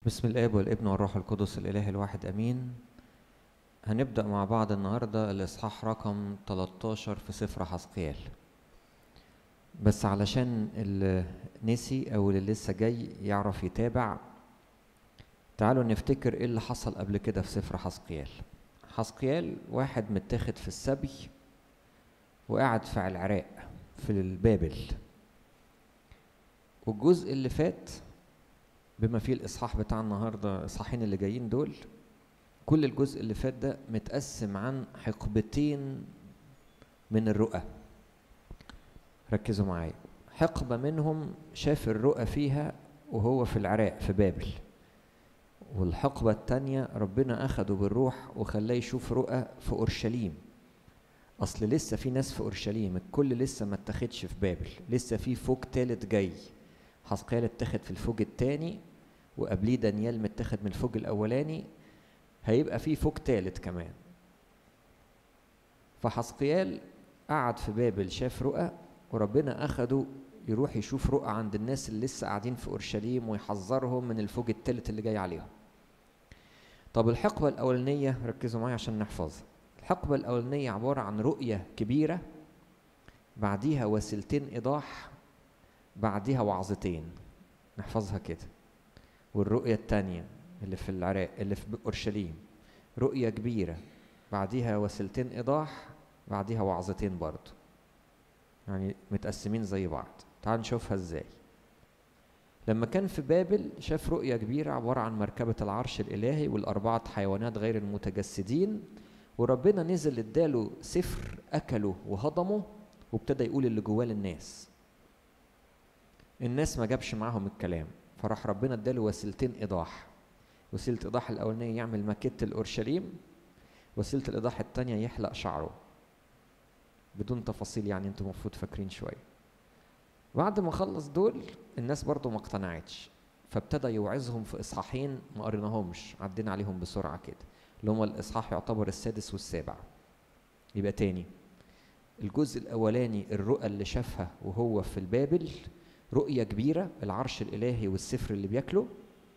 بسم الاب والابن والروح القدس الاله الواحد امين هنبدا مع بعض النهارده الاصحاح رقم 13 في سفر حسقيال بس علشان اللي نسي او اللي لسه جاي يعرف يتابع تعالوا نفتكر ايه اللي حصل قبل كده في سفر حسقيال حسقيال واحد متاخد في السبي وقاعد في العراق في البابل والجزء اللي فات بما فيه الاصحاح بتاع النهارده الاصحاحين اللي جايين دول كل الجزء اللي فات ده متقسم عن حقبتين من الرؤى ركزوا معايا حقبه منهم شاف الرؤى فيها وهو في العراق في بابل والحقبه التانية ربنا اخده بالروح وخلاه يشوف رؤى في اورشليم اصل لسه في ناس في اورشليم الكل لسه ما اتخدش في بابل لسه في فوج تالت جاي حسقيال اتخذ في الفوج الثاني وقبليه دانيال متاخد من الفوج الاولاني هيبقى في فوج تالت كمان فحسقيال قعد في بابل شاف رؤى وربنا اخده يروح يشوف رؤى عند الناس اللي لسه قاعدين في اورشليم ويحذرهم من الفوج التالت اللي جاي عليهم طب الحقبة الأولانية ركزوا معايا عشان نحفظها الحقبة الأولانية عبارة عن رؤية كبيرة بعديها وسيلتين إيضاح بعديها وعظتين نحفظها كده والرؤية التانية اللي في العراق اللي في أورشليم رؤية كبيرة بعديها وسيلتين إيضاح بعديها وعظتين برضه يعني متقسمين زي بعض تعال نشوفها ازاي لما كان في بابل شاف رؤية كبيرة عبارة عن مركبة العرش الإلهي والأربعة حيوانات غير المتجسدين وربنا نزل اداله سفر أكله وهضمه وابتدى يقول اللي جواه للناس الناس ما جابش معاهم الكلام فراح ربنا اداله وسيلتين ايضاح وسيله ايضاح الاولانيه يعمل ماكيت الاورشليم وسيله الايضاح الثانيه يحلق شعره بدون تفاصيل يعني انتم المفروض فاكرين شويه بعد ما خلص دول الناس برضو ما اقتنعتش فابتدى يوعظهم في اصحاحين ما قريناهمش عدينا عليهم بسرعه كده اللي هم الاصحاح يعتبر السادس والسابع يبقى تاني الجزء الاولاني الرؤى اللي شافها وهو في البابل رؤية كبيرة العرش الإلهي والسفر اللي بياكله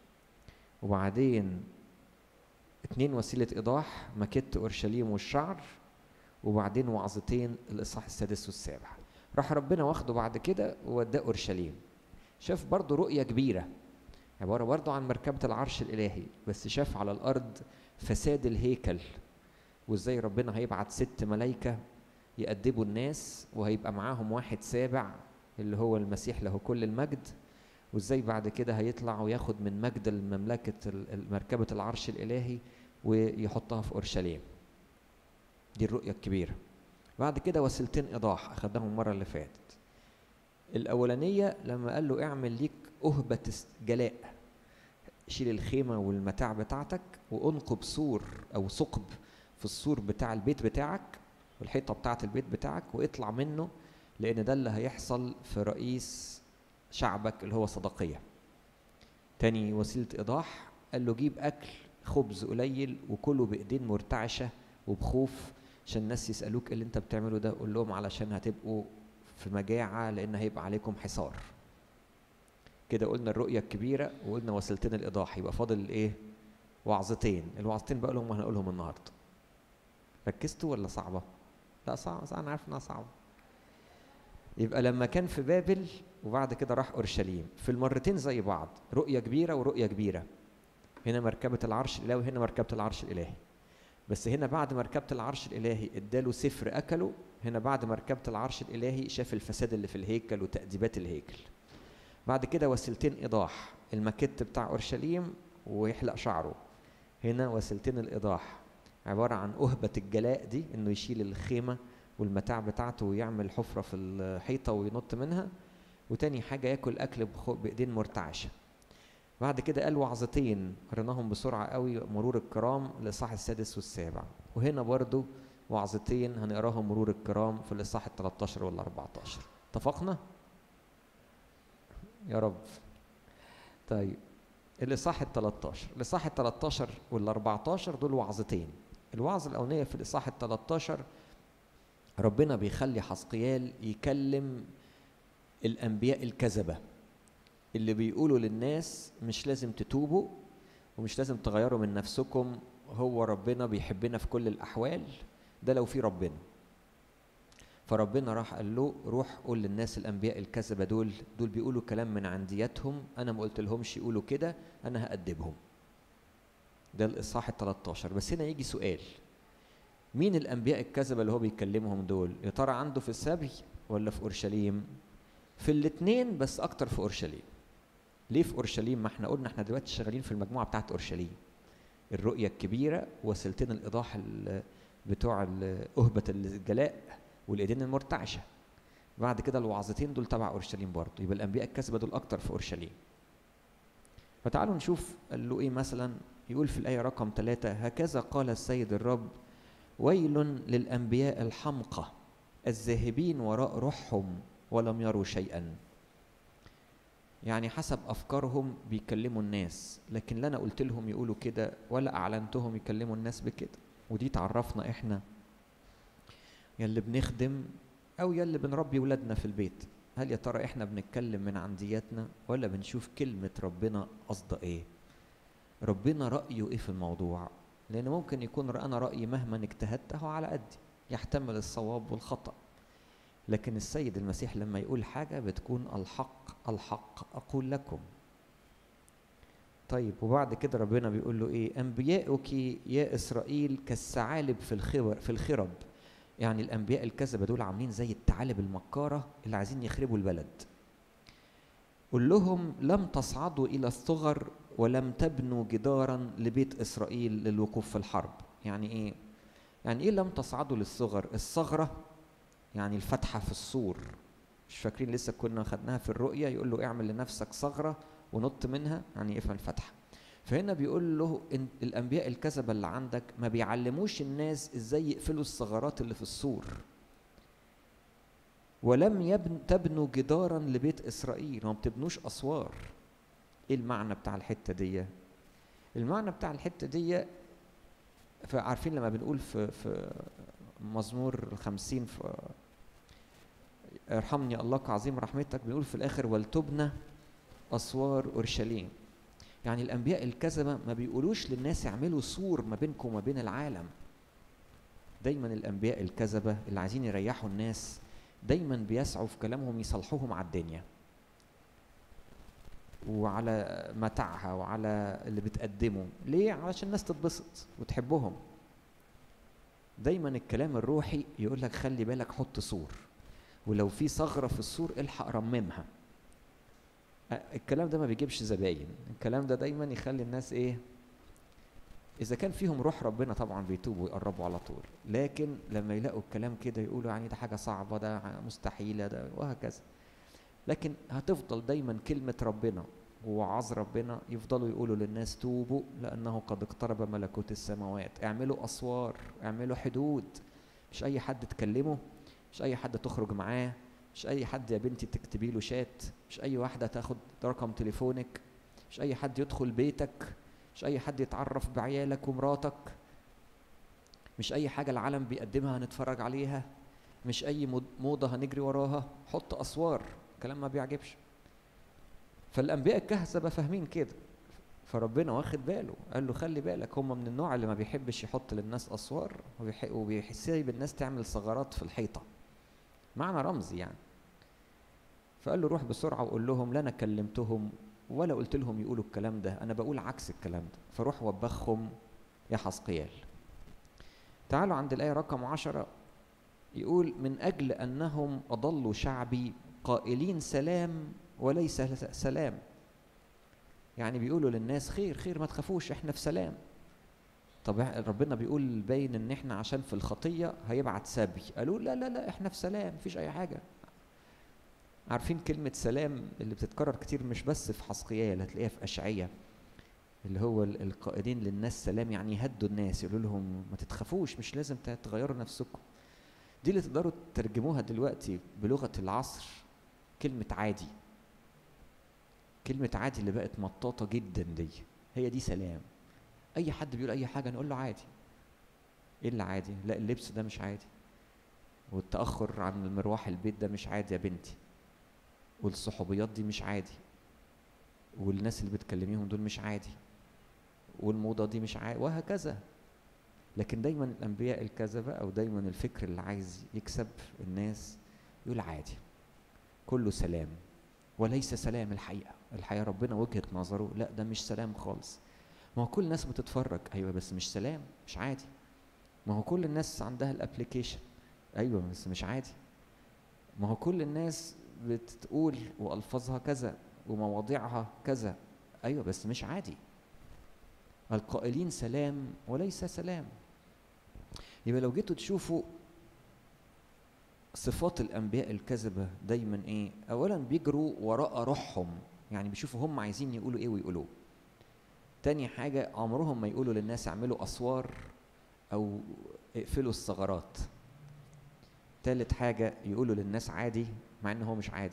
وبعدين اتنين وسيلة إيضاح مكت أورشليم والشعر وبعدين وعظتين الإصحاح السادس والسابع راح ربنا واخده بعد كده ووداه أورشليم شاف برضه رؤية كبيرة عبارة برضه عن مركبة العرش الإلهي بس شاف على الأرض فساد الهيكل وإزاي ربنا هيبعت ست ملايكة يأدبوا الناس وهيبقى معاهم واحد سابع اللي هو المسيح له كل المجد وازاي بعد كده هيطلع وياخد من مجد المملكة مركبة العرش الإلهي ويحطها في أورشليم دي الرؤية الكبيرة بعد كده وسيلتين إيضاح أخدناهم المرة اللي فاتت الأولانية لما قال له اعمل ليك أهبة جلاء شيل الخيمة والمتاع بتاعتك وانقب سور أو ثقب في السور بتاع البيت بتاعك والحيطة بتاعة البيت بتاعك واطلع منه لان ده اللي هيحصل في رئيس شعبك اللي هو صدقيه تاني وسيله ايضاح قال له جيب اكل خبز قليل وكله بايدين مرتعشه وبخوف عشان الناس يسالوك إيه اللي انت بتعمله ده قول لهم علشان هتبقوا في مجاعه لان هيبقى عليكم حصار كده قلنا الرؤيه الكبيره وقلنا وسيلتين الايضاح يبقى فاضل ايه وعظتين الوعظتين بقى لهم هنقولهم النهارده ركزتوا ولا صعبه لا صعبه انا عارف انها صعبه يبقى لما كان في بابل وبعد كده راح اورشليم في المرتين زي بعض رؤيه كبيره ورؤيه كبيره هنا مركبه العرش الالهي وهنا مركبه العرش الالهي بس هنا بعد مركبه العرش الالهي اداله سفر اكله هنا بعد مركبه العرش الالهي شاف الفساد اللي في الهيكل وتاديبات الهيكل بعد كده وسيلتين ايضاح المكت بتاع اورشليم ويحلق شعره هنا وسيلتين الايضاح عباره عن اهبه الجلاء دي انه يشيل الخيمه والمتاع بتاعته ويعمل حفرة في الحيطة وينط منها وتاني حاجة ياكل أكل بإيدين مرتعشة بعد كده قال وعظتين قريناهم بسرعة قوي مرور الكرام الإصحاح السادس والسابع وهنا برضو وعظتين هنقراهم مرور الكرام في الإصحاح ال 13 وال 14 اتفقنا؟ يا رب طيب الإصحاح ال 13 الإصحاح ال 13 وال 14 دول وعظتين الوعظة الأولانية في الإصحاح ال 13 ربنا بيخلي حسقيال يكلم الانبياء الكذبه اللي بيقولوا للناس مش لازم تتوبوا ومش لازم تغيروا من نفسكم هو ربنا بيحبنا في كل الأحوال ده لو في ربنا فربنا راح قال له روح قول للناس الانبياء الكذبه دول دول بيقولوا كلام من عندياتهم انا ما قلت لهمش يقولوا كده انا هأدبهم ده الاصحاح ال 13 بس هنا يجي سؤال مين الانبياء الكذبه اللي هو بيكلمهم دول يا ترى عنده في السبي ولا في اورشليم في الاثنين بس اكتر في اورشليم ليه في اورشليم ما احنا قلنا احنا دلوقتي شغالين في المجموعه بتاعت اورشليم الرؤيه الكبيره وسيلتين الايضاح بتوع أهبة الجلاء والايدين المرتعشه بعد كده الوعظتين دول تبع اورشليم برضه يبقى الانبياء الكذبه دول اكتر في اورشليم فتعالوا نشوف قال له ايه مثلا يقول في الايه رقم ثلاثة هكذا قال السيد الرب ويل للانبياء الحمقى الذاهبين وراء روحهم ولم يروا شيئا يعني حسب افكارهم بيكلموا الناس لكن لا انا قلت لهم يقولوا كده ولا اعلنتهم يكلموا الناس بكده ودي تعرفنا احنا يلي بنخدم او يلي بنربي ولادنا في البيت هل يا ترى احنا بنتكلم من عندياتنا ولا بنشوف كلمة ربنا قصده ايه ربنا رأيه ايه في الموضوع لان ممكن يكون انا رأيي مهما اجتهدت هو على قدي يحتمل الصواب والخطأ لكن السيد المسيح لما يقول حاجة بتكون الحق الحق أقول لكم طيب وبعد كده ربنا بيقول له ايه انبياؤك يا اسرائيل كالثعالب في الخبر في الخرب يعني الانبياء الكذبه دول عاملين زي الثعالب المكاره اللي عايزين يخربوا البلد قل لهم لم تصعدوا الى الثغر ولم تبنوا جدارا لبيت اسرائيل للوقوف في الحرب يعني ايه يعني ايه لم تصعدوا للثغر الثغره يعني الفتحه في السور مش فاكرين لسه كنا خدناها في الرؤيه يقول له اعمل لنفسك ثغره ونط منها يعني افهم الفتحه فهنا بيقول له إن الانبياء الكذبه اللي عندك ما بيعلموش الناس ازاي يقفلوا الثغرات اللي في السور ولم يبن تبنوا جدارا لبيت اسرائيل وما بتبنوش اسوار ايه المعنى بتاع الحته دي المعنى بتاع الحته دي فعارفين لما بنقول في في مزمور خمسين في ارحمني الله كعظيم رحمتك بنقول في الاخر ولتبنى اسوار اورشليم يعني الانبياء الكذبه ما بيقولوش للناس اعملوا سور ما بينكم وما بين العالم دايما الانبياء الكذبه اللي عايزين يريحوا الناس دايما بيسعوا في كلامهم يصلحوهم على الدنيا وعلى متاعها وعلى اللي بتقدمه ليه علشان الناس تتبسط وتحبهم دايما الكلام الروحي يقول لك خلي بالك حط سور ولو في ثغره في السور الحق رممها الكلام ده ما بيجيبش زباين الكلام ده دايما يخلي الناس ايه اذا كان فيهم روح ربنا طبعا بيتوبوا ويقربوا على طول لكن لما يلاقوا الكلام كده يقولوا يعني ده حاجه صعبه ده مستحيله ده وهكذا لكن هتفضل دايما كلمه ربنا ووعظ ربنا يفضلوا يقولوا للناس توبوا لانه قد اقترب ملكوت السماوات اعملوا اسوار اعملوا حدود مش اي حد تكلمه مش اي حد تخرج معاه مش اي حد يا بنتي تكتبي له شات مش اي واحده تاخد رقم تليفونك مش اي حد يدخل بيتك مش اي حد يتعرف بعيالك ومراتك مش اي حاجه العالم بيقدمها هنتفرج عليها مش اي موضه هنجري وراها حط اسوار كلام ما بيعجبش فالانبياء الكهذبه فاهمين كده فربنا واخد باله قال له خلي بالك هم من النوع اللي ما بيحبش يحط للناس اسوار وبيسيب الناس تعمل ثغرات في الحيطه معنى رمزي يعني فقال له روح بسرعه وقول لهم لا انا كلمتهم ولا قلت لهم يقولوا الكلام ده انا بقول عكس الكلام ده فروح وبخهم يا حسقيال تعالوا عند الايه رقم عشرة يقول من اجل انهم اضلوا شعبي قائلين سلام وليس سلام يعني بيقولوا للناس خير خير ما تخافوش احنا في سلام طب ربنا بيقول باين ان احنا عشان في الخطيه هيبعت سبي قالوا لا لا لا احنا في سلام مفيش اي حاجه عارفين كلمة سلام اللي بتتكرر كتير مش بس في حسقيال هتلاقيها في أشعية اللي هو القائدين للناس سلام يعني يهدوا الناس يقولوا لهم ما تتخافوش مش لازم تغيروا نفسكم دي اللي تقدروا تترجموها دلوقتي بلغة العصر كلمة عادي كلمة عادي اللي بقت مطاطة جدا دي هي دي سلام أي حد بيقول أي حاجة نقول له عادي إيه اللي عادي؟ لا اللبس ده مش عادي والتأخر عن المروح البيت ده مش عادي يا بنتي والصحوبيات دي مش عادي والناس اللي بتكلميهم دول مش عادي والموضه دي مش عادي وهكذا لكن دايما الانبياء الكذبه او دايما الفكر اللي عايز يكسب الناس يقول عادي كله سلام وليس سلام الحقيقه الحقيقه ربنا وجهه نظره لا ده مش سلام خالص ما هو كل الناس بتتفرج ايوه بس مش سلام مش عادي ما هو كل الناس عندها الابلكيشن ايوه بس مش عادي ما هو كل الناس بتقول والفاظها كذا ومواضيعها كذا ايوه بس مش عادي القائلين سلام وليس سلام يبقى لو جيتوا تشوفوا صفات الانبياء الكذبه دايما ايه اولا بيجروا وراء روحهم يعني بيشوفوا هم عايزين يقولوا ايه ويقولوه تاني حاجه عمرهم ما يقولوا للناس اعملوا اسوار او اقفلوا الثغرات تالت حاجه يقولوا للناس عادي مع ان هو مش عادي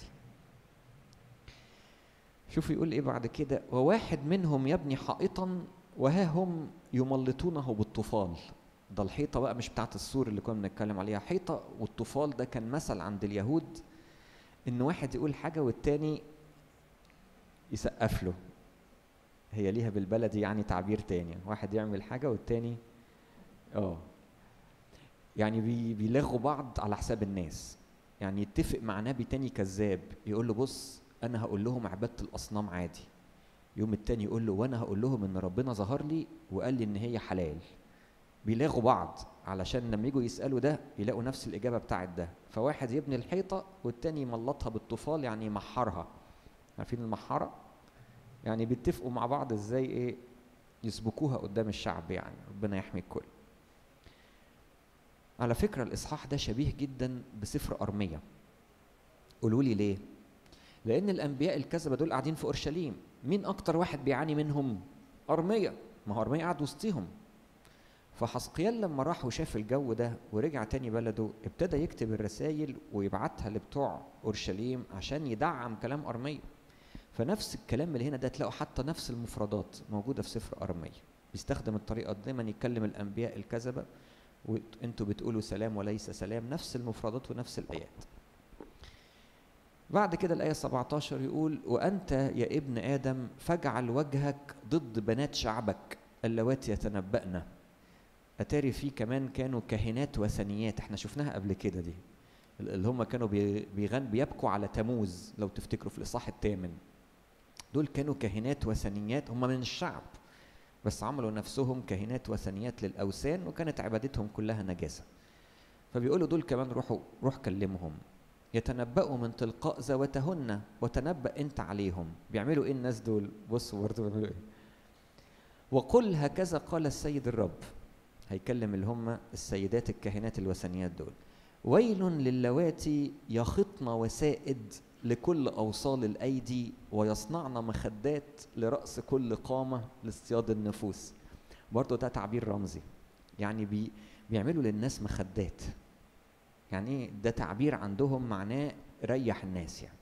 شوف يقول ايه بعد كده وواحد منهم يبني حائطا وها هم يملطونه بالطفال ده الحيطة بقى مش بتاعت السور اللي كنا بنتكلم عليها حيطة والطفال ده كان مثل عند اليهود ان واحد يقول حاجة والتاني يسقف له هي ليها بالبلدي يعني تعبير تاني واحد يعمل حاجة والتاني اه يعني بي بيلغوا بعض على حساب الناس يعني يتفق مع نبي تاني كذاب يقول له بص انا هقول لهم عبادة الاصنام عادي يوم التاني يقول له وانا هقول لهم ان ربنا ظهر لي وقال لي ان هي حلال بيلاغوا بعض علشان لما يجوا يسالوا ده يلاقوا نفس الاجابه بتاعت ده فواحد يبني الحيطه والتاني يملطها بالطفال يعني يمحرها عارفين المحاره يعني بيتفقوا مع بعض ازاي ايه يسبكوها قدام الشعب يعني ربنا يحمي الكل على فكره الاصحاح ده شبيه جدا بسفر ارميه قولوا لي ليه لان الانبياء الكذبه دول قاعدين في اورشليم مين اكتر واحد بيعاني منهم ارميه ما هو ارميه قاعد وسطيهم فحسقيال لما راح وشاف الجو ده ورجع تاني بلده ابتدى يكتب الرسائل ويبعتها لبتوع اورشليم عشان يدعم كلام ارميه فنفس الكلام اللي هنا ده تلاقوا حتى نفس المفردات موجوده في سفر ارميه بيستخدم الطريقه دايما يتكلم الانبياء الكذبه وانتوا بتقولوا سلام وليس سلام نفس المفردات ونفس الايات بعد كده الآية 17 يقول وأنت يا ابن آدم فاجعل وجهك ضد بنات شعبك اللواتي يتنبأن أتاري في كمان كانوا كاهنات وثنيات احنا شفناها قبل كده دي اللي هم كانوا بيغن بيبكوا على تموز لو تفتكروا في الإصحاح الثامن دول كانوا كاهنات وثنيات هم من الشعب بس عملوا نفسهم كاهنات وثنيات للأوثان وكانت عبادتهم كلها نجاسة فبيقولوا دول كمان روحوا روح كلمهم يتنبأوا من تلقاء ذواتهن وتنبأ انت عليهم بيعملوا ايه الناس دول بصوا برضه بيعملوا ايه وقل هكذا قال السيد الرب هيكلم اللي هم السيدات الكاهنات الوثنيات دول ويل للواتي يخطن وسائد لكل أوصال الأيدي ويصنعن مخدات لرأس كل قامة لاصطياد النفوس برضه ده تعبير رمزي يعني بي بيعملوا للناس مخدات يعني ايه ده تعبير عندهم معناه ريح الناس يعني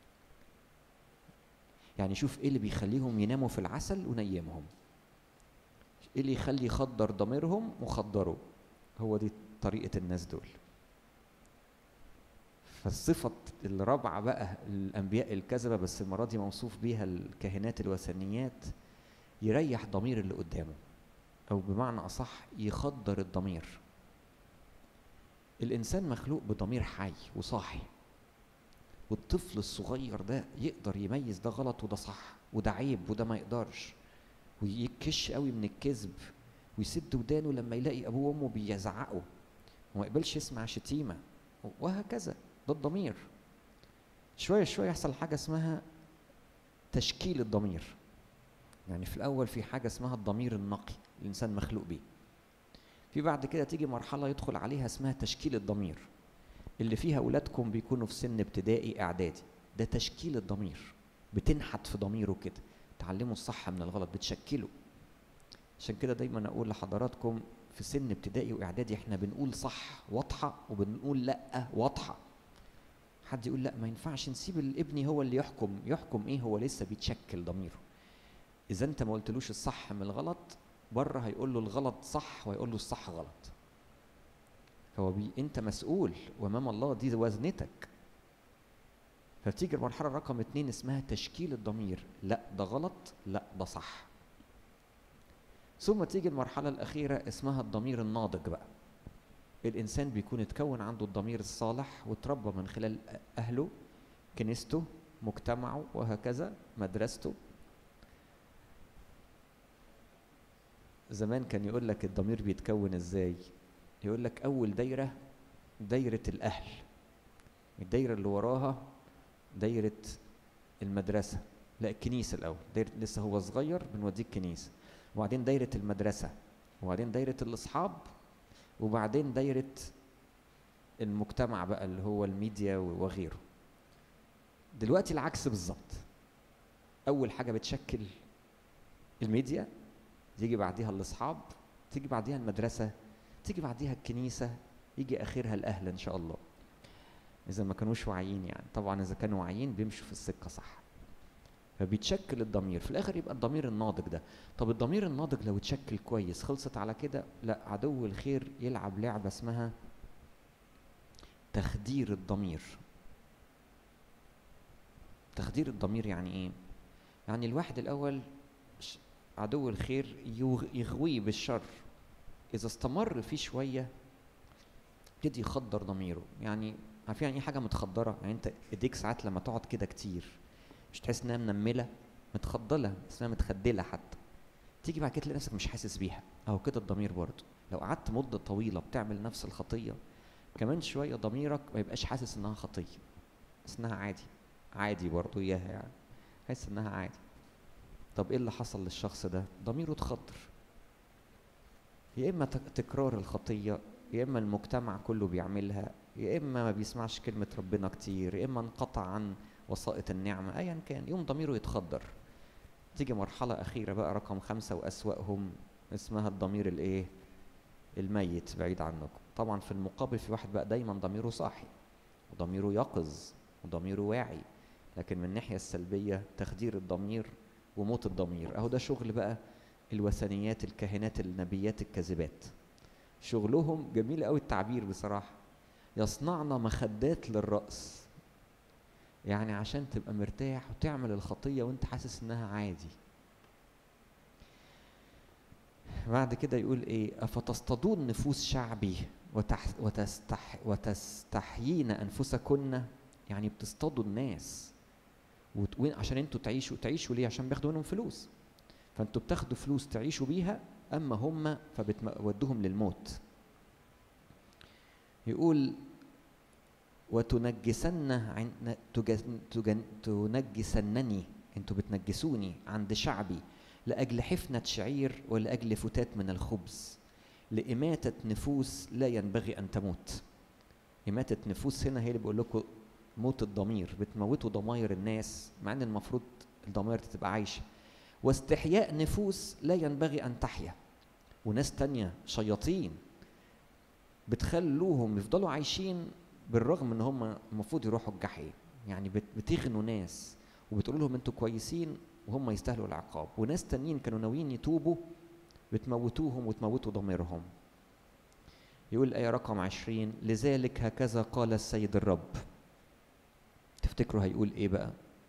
يعني شوف ايه اللي بيخليهم يناموا في العسل ونيمهم ايه اللي يخلي يخدر ضميرهم وخدره هو دي طريقة الناس دول فالصفة الرابعة بقى الأنبياء الكذبة بس المرة دي موصوف بيها الكاهنات الوثنيات يريح ضمير اللي قدامه أو بمعنى أصح يخدر الضمير الإنسان مخلوق بضمير حي وصاحي والطفل الصغير ده يقدر يميز ده غلط وده صح وده عيب وده ما يقدرش ويكش قوي من الكذب ويسد ودانه لما يلاقي ابوه وامه بيزعقوا وما يقبلش يسمع شتيمه وهكذا ده الضمير شويه شويه يحصل حاجه اسمها تشكيل الضمير يعني في الاول في حاجه اسمها الضمير النقي الانسان مخلوق بيه في بعد كده تيجي مرحله يدخل عليها اسمها تشكيل الضمير اللي فيها اولادكم بيكونوا في سن ابتدائي اعدادي ده تشكيل الضمير بتنحت في ضميره كده تعلموا الصح من الغلط بتشكله عشان كده دايما اقول لحضراتكم في سن ابتدائي واعدادي احنا بنقول صح واضحه وبنقول لا واضحه حد يقول لا ما ينفعش نسيب الابن هو اللي يحكم يحكم ايه هو لسه بيتشكل ضميره اذا انت ما قلتلوش الصح من الغلط بره هيقول له الغلط صح وهيقول له الصح غلط هو بي انت مسؤول وامام الله دي وزنتك فبتيجي المرحله رقم اتنين اسمها تشكيل الضمير لا ده غلط لا ده صح ثم تيجي المرحلة الأخيرة اسمها الضمير الناضج بقى الإنسان بيكون اتكون عنده الضمير الصالح وتربى من خلال أهله كنيسته مجتمعه وهكذا مدرسته زمان كان يقول لك الضمير بيتكون ازاي يقول لك اول دايره دايره الاهل الدايره اللي وراها دايره المدرسه لا الكنيسه الاول دايره لسه هو صغير بنوديه الكنيسه وبعدين دايره المدرسه وبعدين دايره الاصحاب وبعدين دايره المجتمع بقى اللي هو الميديا وغيره دلوقتي العكس بالظبط اول حاجه بتشكل الميديا تيجي بعديها الاصحاب تيجي بعديها المدرسه تيجي بعديها الكنيسه يجي اخرها الاهل ان شاء الله اذا ما كانوش واعيين يعني طبعا اذا كانوا واعيين بيمشوا في السكه صح فبيتشكل الضمير في الاخر يبقى الضمير الناضج ده طب الضمير الناضج لو اتشكل كويس خلصت على كده لا عدو الخير يلعب لعبه اسمها تخدير الضمير تخدير الضمير يعني ايه يعني الواحد الاول عدو الخير يغويه بالشر اذا استمر فيه شويه يبتدي يخدر ضميره يعني عارفين يعني ايه حاجه متخدره يعني انت ايديك ساعات لما تقعد كده كتير مش تحس انها منمله متخضله اسمها متخدله حتى تيجي بعد كده تلاقي نفسك مش حاسس بيها اهو كده الضمير برضه لو قعدت مده طويله بتعمل نفس الخطيه كمان شويه ضميرك ما يبقاش حاسس انها خطيه بس انها عادي عادي برضه اياها يعني حاسس انها عادي طب ايه اللي حصل للشخص ده ضميره اتخدر يا اما تكرار الخطيه يا اما المجتمع كله بيعملها يا اما ما بيسمعش كلمه ربنا كتير يا اما انقطع عن وسائط النعمه ايا كان يوم ضميره يتخدر تيجي مرحله اخيره بقى رقم خمسة واسواهم اسمها الضمير الايه الميت بعيد عنكم طبعا في المقابل في واحد بقى دايما ضميره صاحي وضميره يقظ وضميره واعي لكن من الناحيه السلبيه تخدير الضمير وموت الضمير اهو ده شغل بقى الوثنيات الكاهنات النبيات الكاذبات شغلهم جميل قوي التعبير بصراحه يصنعن مخدات للراس يعني عشان تبقى مرتاح وتعمل الخطيه وانت حاسس انها عادي بعد كده يقول ايه افتصطادون نفوس شعبي وتح وتستح وتستحيين انفسكن يعني بتصطادوا الناس وين عشان انتوا تعيشوا تعيشوا ليه عشان بياخدوا منهم فلوس فانتوا بتاخدوا فلوس تعيشوا بيها اما هم فبتودوهم للموت يقول وتنجسن عن تنجسنني انتوا بتنجسوني عند شعبي لاجل حفنه شعير ولاجل فتات من الخبز لاماته نفوس لا ينبغي ان تموت اماته نفوس هنا هي اللي بقول لكم موت الضمير بتموتوا ضماير الناس مع ان المفروض الضمائر تبقى عايشه واستحياء نفوس لا ينبغي ان تحيا وناس تانية شياطين بتخلوهم يفضلوا عايشين بالرغم ان هم المفروض يروحوا الجحيم يعني بتغنوا ناس وبتقول لهم انتوا كويسين وهم يستاهلوا العقاب وناس تانيين كانوا ناويين يتوبوا بتموتوهم وتموتوا ضميرهم يقول الآية رقم عشرين لذلك هكذا قال السيد الرب تفتكروا هيقول ايه بقى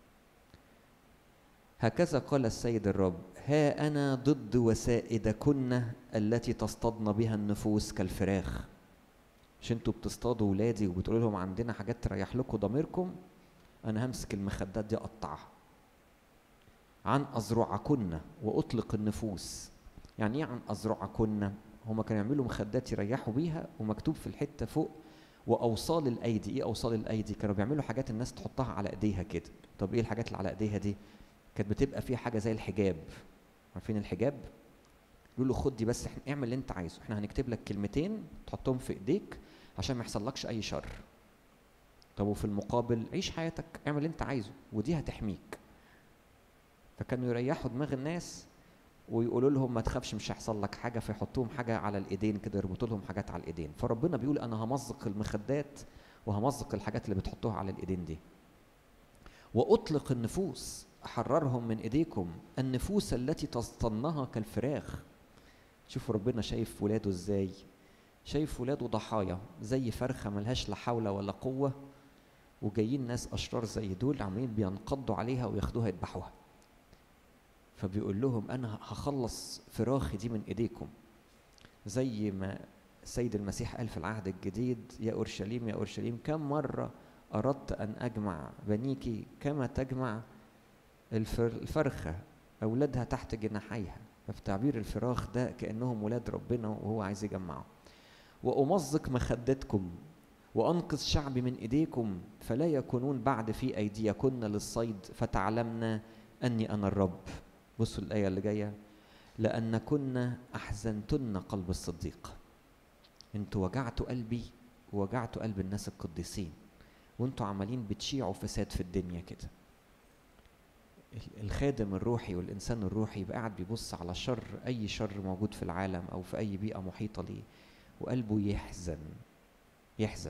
هكذا قال السيد الرب ها انا ضد وسائدكن التي تصطادن بها النفوس كالفراخ مش انتوا بتصطادوا ولادي وبتقولوا لهم عندنا حاجات تريح لكم ضميركم انا همسك المخدات دي اقطعها عن اذرعكن واطلق النفوس يعني ايه عن اذرعكن هما كانوا يعملوا مخدات يريحوا بيها ومكتوب في الحته فوق واوصال الايدي ايه اوصال الايدي كانوا بيعملوا حاجات الناس تحطها على ايديها كده طب ايه الحاجات اللي على ايديها دي كانت بتبقى فيها حاجه زي الحجاب عارفين الحجاب يقول له خد دي بس احنا اعمل اللي انت عايزه احنا هنكتب لك كلمتين تحطهم في ايديك عشان ما يحصلكش اي شر طب وفي المقابل عيش حياتك اعمل اللي انت عايزه ودي هتحميك فكانوا يريحوا دماغ الناس ويقولوا لهم ما تخافش مش هيحصل لك حاجه فيحطوهم حاجه على الايدين كده يربطوا لهم حاجات على الايدين فربنا بيقول انا همزق المخدات وهمزق الحاجات اللي بتحطوها على الايدين دي واطلق النفوس احررهم من ايديكم النفوس التي تصطنها كالفراخ شوفوا ربنا شايف ولاده ازاي شايف ولاده ضحايا زي فرخه ملهاش لا حول ولا قوه وجايين ناس اشرار زي دول عاملين بينقضوا عليها وياخدوها يذبحوها فبيقول لهم انا هخلص فراخي دي من ايديكم زي ما السيد المسيح قال في العهد الجديد يا اورشليم يا اورشليم كم مره اردت ان اجمع بنيك كما تجمع الفرخه اولادها تحت جناحيها ففي تعبير الفراخ ده كانهم ولاد ربنا وهو عايز يجمعهم وامزق مخدتكم وانقذ شعبي من ايديكم فلا يكونون بعد في ايديكن للصيد فتعلمنا اني انا الرب بصوا الايه اللي جايه لانكن احزنتن قلب الصديق انتوا وجعتوا قلبي ووجعتوا قلب الناس القديسين وانتوا عمالين بتشيعوا فساد في الدنيا كده الخادم الروحي والانسان الروحي يبقى قاعد بيبص على شر اي شر موجود في العالم او في اي بيئه محيطه ليه وقلبه يحزن يحزن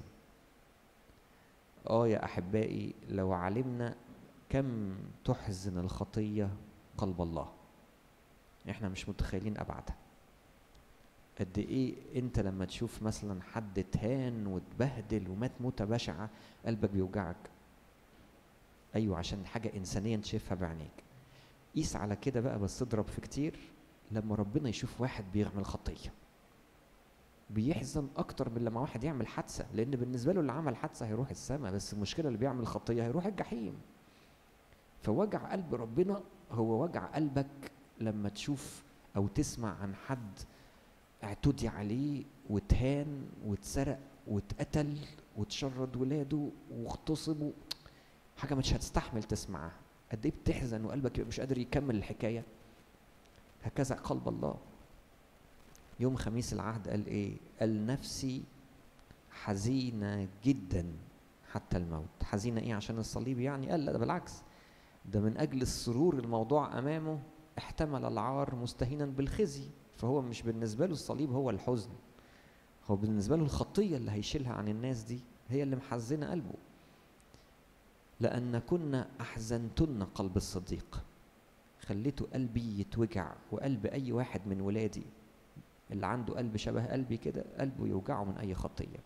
اه يا احبائي لو علمنا كم تحزن الخطيه قلب الله احنا مش متخيلين ابعادها قد ايه انت لما تشوف مثلا حد اتهان واتبهدل ومات موته بشعه قلبك بيوجعك ايوه عشان حاجه انسانيه انت شايفها بعينيك قيس على كده بقى بس اضرب في كتير لما ربنا يشوف واحد بيعمل خطيه بيحزن اكتر من لما واحد يعمل حادثه لان بالنسبه له اللي عمل حادثه هيروح السماء بس المشكله اللي بيعمل خطيه هيروح الجحيم فوجع قلب ربنا هو وجع قلبك لما تشوف او تسمع عن حد اعتدي عليه واتهان واتسرق واتقتل وتشرد ولاده واغتصبوا حاجه مش هتستحمل تسمعها قد ايه بتحزن وقلبك مش قادر يكمل الحكايه هكذا قلب الله يوم خميس العهد قال ايه قال نفسي حزينه جدا حتى الموت حزينه ايه عشان الصليب يعني قال لا ده بالعكس ده من اجل السرور الموضوع امامه احتمل العار مستهينا بالخزي فهو مش بالنسبه له الصليب هو الحزن هو بالنسبه له الخطيه اللي هيشيلها عن الناس دي هي اللي محزنه قلبه لأن كنا أحزنتن قلب الصديق خليته قلبي يتوجع وقلب أي واحد من ولادي اللي عنده قلب شبه قلبي كده قلبه يوجعه من أي خطية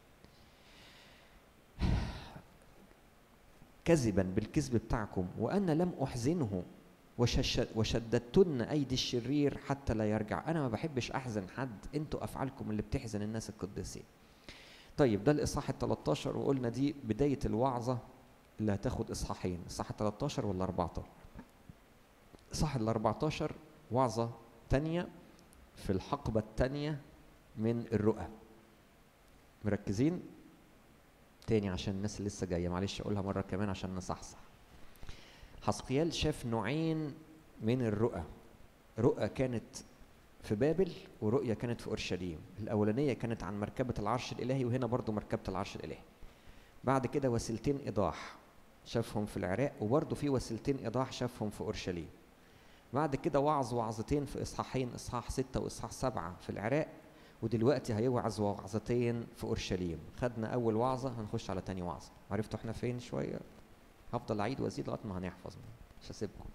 كذبا بالكذب بتاعكم وأنا لم أحزنه وشددتن أيدي الشرير حتى لا يرجع أنا ما بحبش أحزن حد أنتوا أفعالكم اللي بتحزن الناس القديسين طيب ده الإصحاح ال 13 وقلنا دي بداية الوعظة اللي هتاخد اصحاحين اصحاح 13 ولا 14 اصحاح ال 14 وعظه تانية في الحقبه التانية من الرؤى مركزين تاني عشان الناس اللي لسه جايه معلش اقولها مره كمان عشان نصحصح حسقيال شاف نوعين من الرؤى رؤى كانت في بابل ورؤية كانت في أورشليم الأولانية كانت عن مركبة العرش الإلهي وهنا برضو مركبة العرش الإلهي بعد كده وسيلتين إيضاح شافهم في العراق وبرضه في وسيلتين ايضاح شافهم في اورشليم بعد كده وعظ وعظتين في اصحاحين اصحاح ستة واصحاح سبعة في العراق ودلوقتي هيوعظ وعظتين في اورشليم خدنا اول وعظه هنخش على تاني وعظه عرفتوا احنا فين شويه هفضل اعيد وازيد لغايه ما هنحفظ مش هسيبكم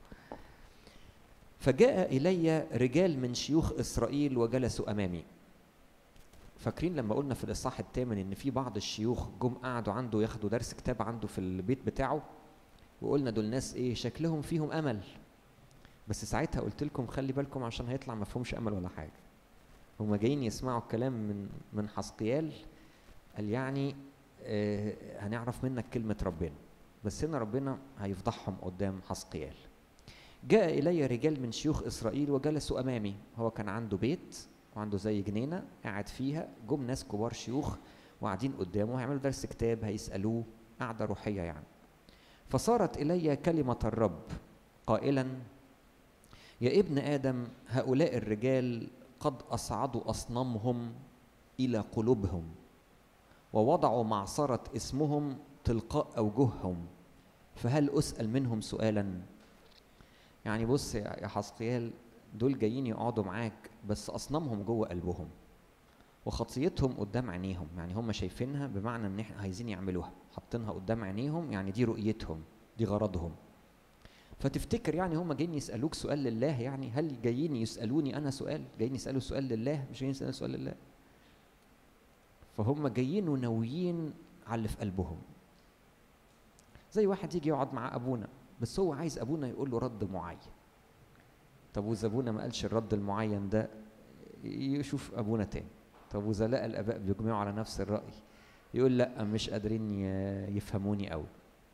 فجاء الي رجال من شيوخ اسرائيل وجلسوا امامي فاكرين لما قلنا في الاصحاح الثامن ان في بعض الشيوخ جم قعدوا عنده ياخدوا درس كتاب عنده في البيت بتاعه وقلنا دول ناس ايه شكلهم فيهم امل بس ساعتها قلت لكم خلي بالكم عشان هيطلع ما فيهمش امل ولا حاجه هما جايين يسمعوا الكلام من من حسقيال قال يعني آه هنعرف منك كلمه ربنا بس هنا ربنا هيفضحهم قدام حسقيال جاء الي رجال من شيوخ اسرائيل وجلسوا امامي هو كان عنده بيت وعنده زي جنينه قاعد فيها جم ناس كبار شيوخ وقاعدين قدامه هيعملوا درس كتاب هيسالوه قعده روحيه يعني فصارت الي كلمه الرب قائلا يا ابن ادم هؤلاء الرجال قد اصعدوا اصنامهم الى قلوبهم ووضعوا معصره اسمهم تلقاء اوجههم فهل اسال منهم سؤالا يعني بص يا حسقيال دول جايين يقعدوا معاك بس اصنامهم جوه قلبهم وخطيتهم قدام عينيهم يعني هم شايفينها بمعنى ان احنا عايزين يعملوها حاطينها قدام عينيهم يعني دي رؤيتهم دي غرضهم فتفتكر يعني هم جايين يسالوك سؤال لله يعني هل جايين يسالوني انا سؤال جايين يسالوا سؤال لله مش جايين يسالوا سؤال لله فهم جايين وناويين على اللي في قلبهم زي واحد يجي يقعد مع ابونا بس هو عايز ابونا يقول له رد معين طب واذا ابونا ما قالش الرد المعين ده يشوف ابونا تاني طب واذا لقى الاباء بيجمعوا على نفس الراي يقول لا مش قادرين يفهموني قوي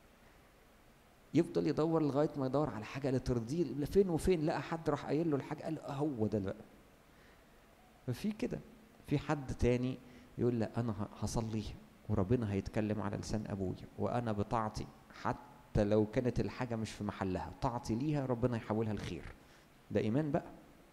يفضل يدور لغايه ما يدور على حاجه اللي ترضيه فين وفين لقى حد راح قايل له الحاجه قال هو ده بقى ففي كده في حد تاني يقول لا انا هصلي وربنا هيتكلم على لسان ابويا وانا بطاعتي حتى لو كانت الحاجه مش في محلها طاعتي ليها ربنا يحولها الخير ده ايمان بقى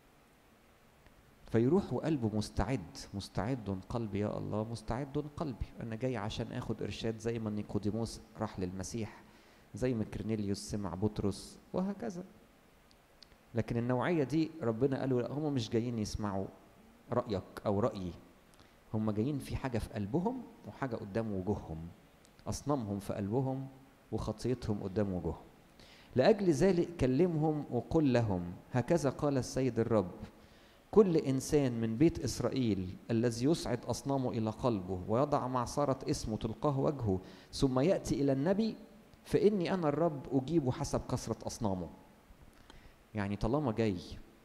فيروح وقلبه مستعد مستعد قلبي يا الله مستعد قلبي انا جاي عشان اخد ارشاد زي ما نيقوديموس راح للمسيح زي ما كرنيليوس سمع بطرس وهكذا لكن النوعية دي ربنا قالوا لا هم مش جايين يسمعوا رأيك أو رأيي هم جايين في حاجة في قلبهم وحاجة قدام وجوههم أصنامهم في قلبهم وخطيتهم قدام وجوههم لأجل ذلك كلمهم وقل لهم هكذا قال السيد الرب كل إنسان من بيت إسرائيل الذي يصعد أصنامه إلى قلبه ويضع معصرة اسمه تلقاه وجهه ثم يأتي إلى النبي فإني أنا الرب أجيب حسب كثرة أصنامه يعني طالما جاي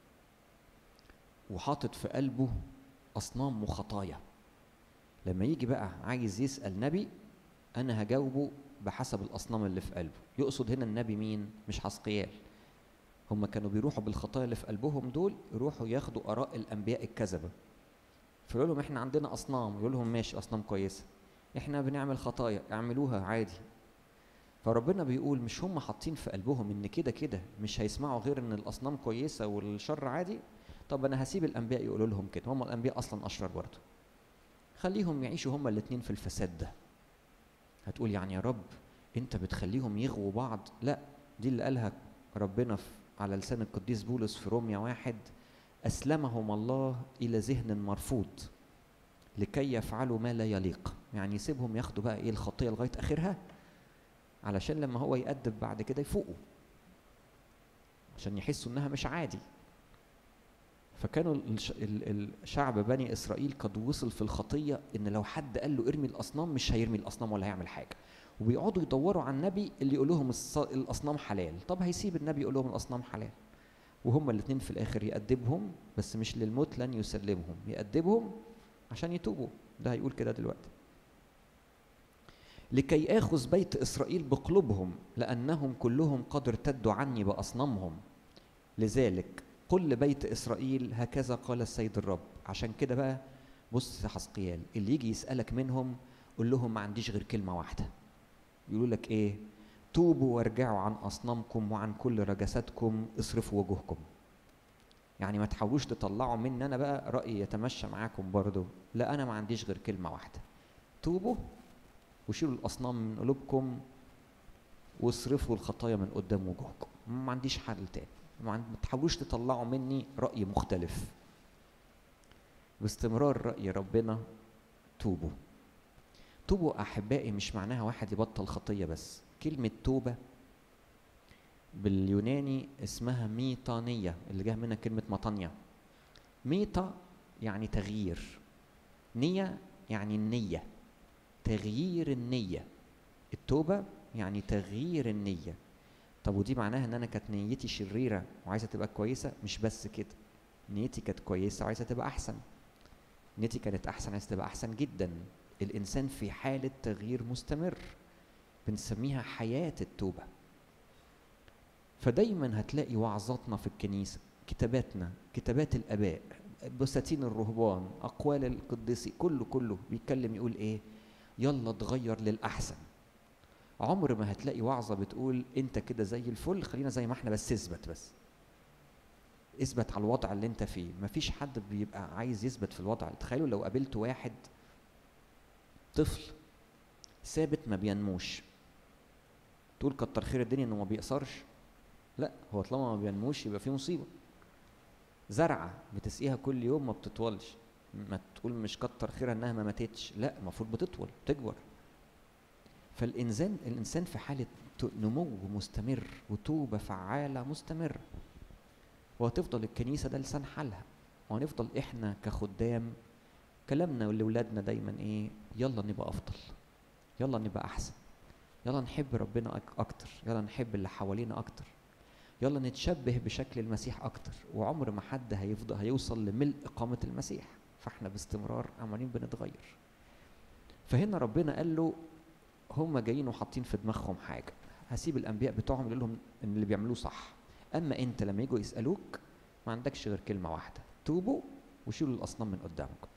وحاطط في قلبه أصنام وخطايا لما يجي بقى عايز يسأل نبي أنا هجاوبه بحسب الأصنام اللي في قلبه يقصد هنا النبي مين مش حسقيال هم كانوا بيروحوا بالخطايا اللي في قلبهم دول يروحوا ياخدوا آراء الأنبياء الكذبة فيقول لهم احنا عندنا أصنام يقول لهم ماشي أصنام كويسة احنا بنعمل خطايا اعملوها عادي فربنا بيقول مش هم حاطين في قلبهم ان كده كده مش هيسمعوا غير ان الاصنام كويسه والشر عادي طب انا هسيب الانبياء يقولوا لهم كده هم الانبياء اصلا اشرار برضه خليهم يعيشوا هم الاثنين في الفساد ده هتقول يعني يا رب انت بتخليهم يغووا بعض لا دي اللي قالها ربنا في على لسان القديس بولس في روميا واحد اسلمهم الله الى ذهن مرفوض لكي يفعلوا ما لا يليق يعني يسيبهم ياخدوا بقى ايه الخطيه لغايه اخرها علشان لما هو يأدب بعد كده يفوقوا عشان يحسوا انها مش عادي فكانوا الشعب بني اسرائيل قد وصل في الخطيه ان لو حد قال له ارمي الاصنام مش هيرمي الاصنام ولا هيعمل حاجه وبيقعدوا يدوروا على النبي اللي يقول لهم الاصنام حلال طب هيسيب النبي يقول لهم الاصنام حلال وهما الاثنين في الاخر يأدبهم بس مش للموت لن يسلمهم يأدبهم عشان يتوبوا ده هيقول كده دلوقتي لكي آخذ بيت إسرائيل بقلوبهم لأنهم كلهم قد ارتدوا عني بأصنامهم لذلك قل لبيت إسرائيل هكذا قال السيد الرب عشان كده بقى بص يا حسقيال اللي يجي يسألك منهم قول لهم ما عنديش غير كلمة واحدة يقولوا لك إيه توبوا وارجعوا عن أصنامكم وعن كل رجساتكم اصرفوا وجوهكم يعني ما تحاولوش تطلعوا مني أنا بقى رأيي يتمشى معاكم برضه لا أنا ما عنديش غير كلمة واحدة توبوا وشيلوا الاصنام من قلوبكم واصرفوا الخطايا من قدام وجوهكم ما عنديش حل تاني ما تحاولوش تطلعوا مني راي مختلف باستمرار راي ربنا توبوا توبوا احبائي مش معناها واحد يبطل خطيه بس كلمه توبه باليوناني اسمها ميطانيه اللي جايه منها كلمه مطانيا ميطا يعني تغيير نيه يعني النيه تغيير النية التوبة يعني تغيير النية طب ودي معناها ان انا كانت نيتي شريرة وعايزة تبقى كويسة مش بس كده نيتي كانت كويسة وعايزة تبقى احسن نيتي كانت احسن عايزة تبقى احسن جدا الانسان في حالة تغيير مستمر بنسميها حياة التوبة فدايما هتلاقي وعظاتنا في الكنيسة كتاباتنا كتابات الاباء بساتين الرهبان اقوال القديسي كله كله بيتكلم يقول ايه يلا اتغير للاحسن عمر ما هتلاقي وعظه بتقول انت كده زي الفل خلينا زي ما احنا بس اثبت بس اثبت على الوضع اللي انت فيه مفيش حد بيبقى عايز يثبت في الوضع تخيلوا لو قابلت واحد طفل ثابت ما بينموش تقول كتر خير الدنيا انه ما بيقصرش لا هو طالما ما بينموش يبقى في مصيبه زرعه بتسقيها كل يوم ما بتطولش ما تقول مش كتر خيرها انها ما ماتتش لا المفروض بتطول تكبر فالانسان الانسان في حاله نمو مستمر وتوبه فعاله مستمره وهتفضل الكنيسه ده لسان حالها وهنفضل احنا كخدام كلامنا لاولادنا دايما ايه يلا نبقى افضل يلا نبقى احسن يلا نحب ربنا اكتر يلا نحب اللي حوالينا اكتر يلا نتشبه بشكل المسيح اكتر وعمر ما حد هيفضل هيوصل لملء قامه المسيح فاحنا باستمرار عمالين بنتغير فهنا ربنا قال له هم جايين وحاطين في دماغهم حاجه هسيب الانبياء بتوعهم يقول لهم ان اللي بيعملوه صح اما انت لما يجوا يسالوك ما عندكش غير كلمه واحده توبوا وشيلوا الاصنام من قدامكم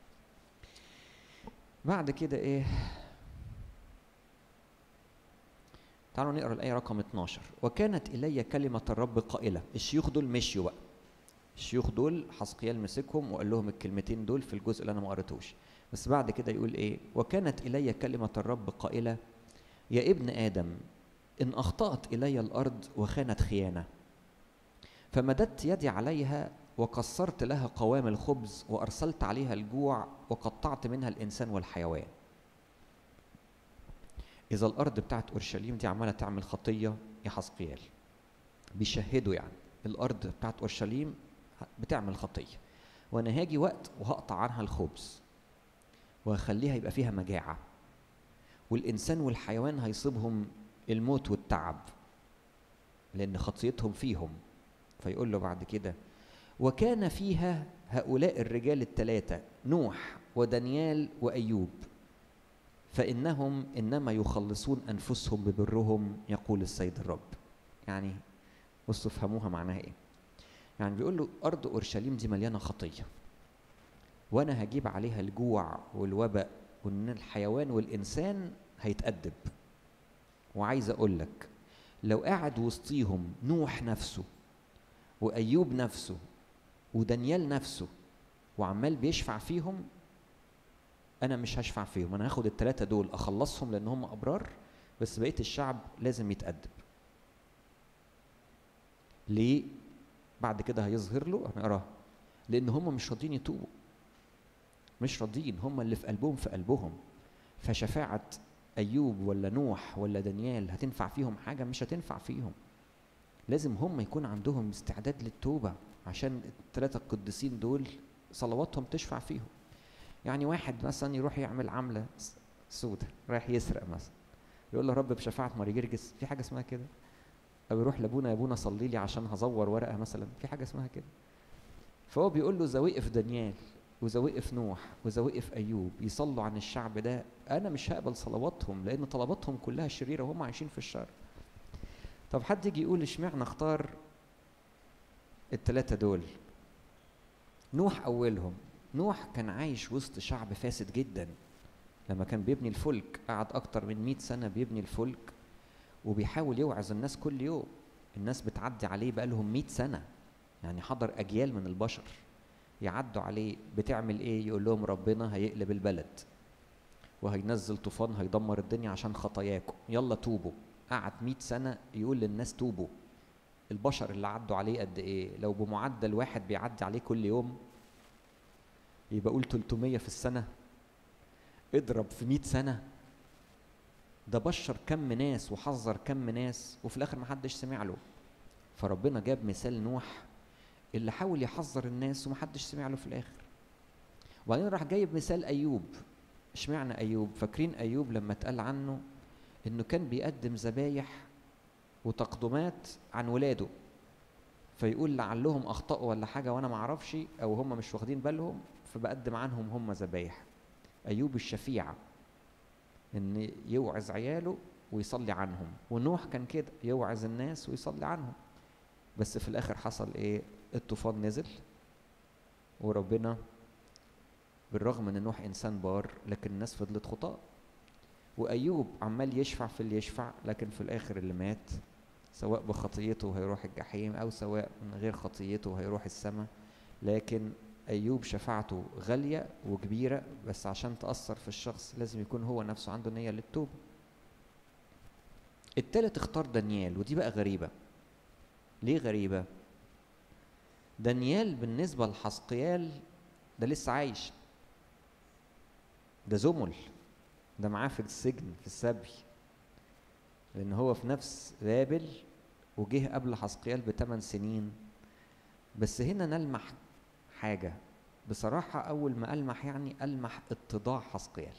بعد كده ايه تعالوا نقرا الايه رقم 12 وكانت الي كلمه الرب قائله الشيوخ دول مشيوا بقى الشيوخ دول حسقيال مسكهم وقال لهم الكلمتين دول في الجزء اللي انا ما قريتوش بس بعد كده يقول ايه وكانت الي كلمه الرب قائله يا ابن ادم ان اخطات الي الارض وخانت خيانه فمددت يدي عليها وكسرت لها قوام الخبز وارسلت عليها الجوع وقطعت منها الانسان والحيوان اذا الارض بتاعت اورشليم دي عماله تعمل خطيه يا حسقيال بيشهدوا يعني الارض بتاعت اورشليم بتعمل خطيه وانا هاجي وقت وهقطع عنها الخبز وهخليها يبقى فيها مجاعه والانسان والحيوان هيصيبهم الموت والتعب لان خطيتهم فيهم فيقول له بعد كده وكان فيها هؤلاء الرجال الثلاثه نوح ودانيال وايوب فانهم انما يخلصون انفسهم ببرهم يقول السيد الرب يعني بصوا افهموها معناها ايه يعني بيقول له ارض اورشليم دي مليانه خطيه وانا هجيب عليها الجوع والوباء وان الحيوان والانسان هيتأدب وعايز اقول لك لو قاعد وسطيهم نوح نفسه وايوب نفسه ودانيال نفسه وعمال بيشفع فيهم انا مش هشفع فيهم انا هاخد الثلاثه دول اخلصهم لان هم ابرار بس بقيه الشعب لازم يتأدب ليه بعد كده هيظهر له هنقراه لان هم مش راضيين يتوبوا مش راضيين هم اللي في قلبهم في قلبهم فشفاعة أيوب ولا نوح ولا دانيال هتنفع فيهم حاجة مش هتنفع فيهم لازم هم يكون عندهم استعداد للتوبة عشان الثلاثة القديسين دول صلواتهم تشفع فيهم يعني واحد مثلا يروح يعمل عملة سودة رايح يسرق مثلا يقول له رب بشفاعة ماري جرجس في حاجة اسمها كده أو يروح لأبونا يا أبونا صلي لي عشان هزور ورقة مثلا في حاجة اسمها كده فهو بيقول له إذا وقف دانيال وإذا وقف نوح وإذا وقف أيوب يصلوا عن الشعب ده أنا مش هقبل صلواتهم لأن طلباتهم كلها شريرة وهم عايشين في الشر طب حد يجي يقول اشمعنى اختار التلاتة دول نوح أولهم نوح كان عايش وسط شعب فاسد جدا لما كان بيبني الفلك قعد أكتر من مئة سنة بيبني الفلك وبيحاول يوعظ الناس كل يوم الناس بتعدي عليه بقالهم مئة سنة يعني حضر أجيال من البشر يعدوا عليه بتعمل ايه يقول لهم ربنا هيقلب البلد وهينزل طوفان هيدمر الدنيا عشان خطاياكم يلا توبوا قعد 100 سنة يقول للناس توبوا البشر اللي عدوا عليه قد ايه لو بمعدل واحد بيعدي عليه كل يوم يبقى قول 300 في السنة اضرب في 100 سنة ده بشر كم ناس وحذر كم ناس وفي الاخر محدش سمع له فربنا جاب مثال نوح اللي حاول يحذر الناس ومحدش سمع له في الاخر وبعدين راح جايب مثال ايوب اشمعنى ايوب فاكرين ايوب لما اتقال عنه انه كان بيقدم ذبايح وتقدمات عن ولاده فيقول لعلهم اخطاوا ولا حاجه وانا ما اعرفش او هم مش واخدين بالهم فبقدم عنهم هم ذبايح ايوب الشفيع ان يوعظ عياله ويصلي عنهم ونوح كان كده يوعظ الناس ويصلي عنهم بس في الاخر حصل ايه الطوفان نزل وربنا بالرغم ان نوح انسان بار لكن الناس فضلت خطاة وايوب عمال يشفع في اللي يشفع لكن في الاخر اللي مات سواء بخطيته هيروح الجحيم او سواء من غير خطيته هيروح السماء لكن ايوب شفاعته غاليه وكبيره بس عشان تاثر في الشخص لازم يكون هو نفسه عنده نيه للتوبه التالت اختار دانيال ودي بقى غريبه ليه غريبه دانيال بالنسبه لحسقيال ده لسه عايش ده زمل ده معاه في السجن في السبي لان هو في نفس بابل وجه قبل حسقيال بثمان سنين بس هنا نلمح حاجة بصراحة أول ما ألمح يعني ألمح اتضاع حسقيال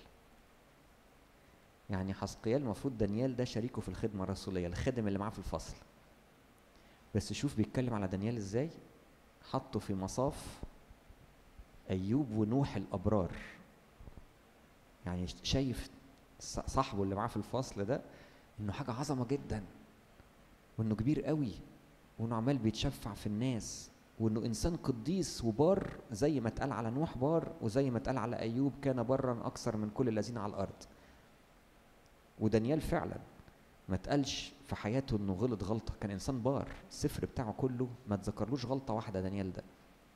يعني حسقيال المفروض دانيال ده شريكه في الخدمة الرسولية الخادم اللي معاه في الفصل بس شوف بيتكلم على دانيال ازاي حطه في مصاف ايوب ونوح الابرار يعني شايف صاحبه اللي معاه في الفصل ده انه حاجه عظمه جدا وانه كبير قوي وانه عمال بيتشفع في الناس وانه انسان قديس وبار زي ما اتقال على نوح بار وزي ما اتقال على ايوب كان برا اكثر من كل الذين على الارض ودانيال فعلا ما اتقالش في حياته انه غلط غلطه كان انسان بار السفر بتاعه كله ما تذكرلوش غلطه واحده دانيال ده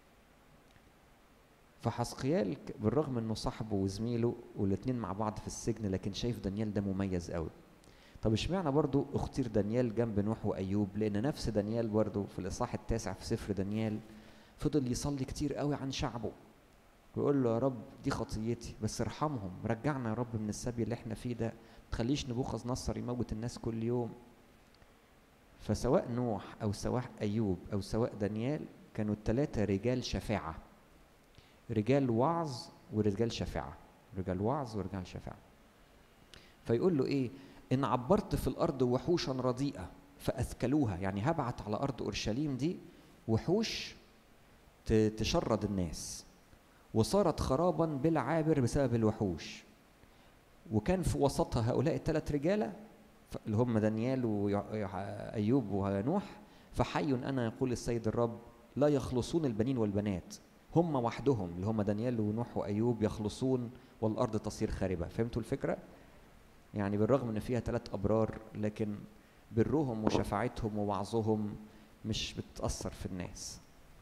فحسقيال بالرغم انه صاحبه وزميله والاتنين مع بعض في السجن لكن شايف دانيال ده مميز قوي طب اشمعنى برضو اختير دانيال جنب نوح وايوب لان نفس دانيال برضو في الاصحاح التاسع في سفر دانيال فضل يصلي كتير قوي عن شعبه ويقول له يا رب دي خطيتي بس ارحمهم رجعنا يا رب من السبي اللي احنا فيه ده تخليش نبوخذ نصر يموت الناس كل يوم فسواء نوح او سواء ايوب او سواء دانيال كانوا الثلاثه رجال شفاعه رجال وعظ ورجال شفاعه رجال وعظ ورجال شفاعه فيقول له ايه ان عبرت في الارض وحوشا رديئه فاثكلوها يعني هبعت على ارض اورشليم دي وحوش تشرد الناس وصارت خرابا بلا عابر بسبب الوحوش وكان في وسطها هؤلاء الثلاث رجاله اللي هم دانيال وايوب ونوح فحي انا يقول السيد الرب لا يخلصون البنين والبنات هم وحدهم اللي هم دانيال ونوح وايوب يخلصون والارض تصير خاربه فهمتوا الفكره يعني بالرغم ان فيها ثلاث ابرار لكن برهم وشفاعتهم ووعظهم مش بتاثر في الناس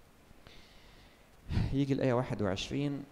يجي الايه 21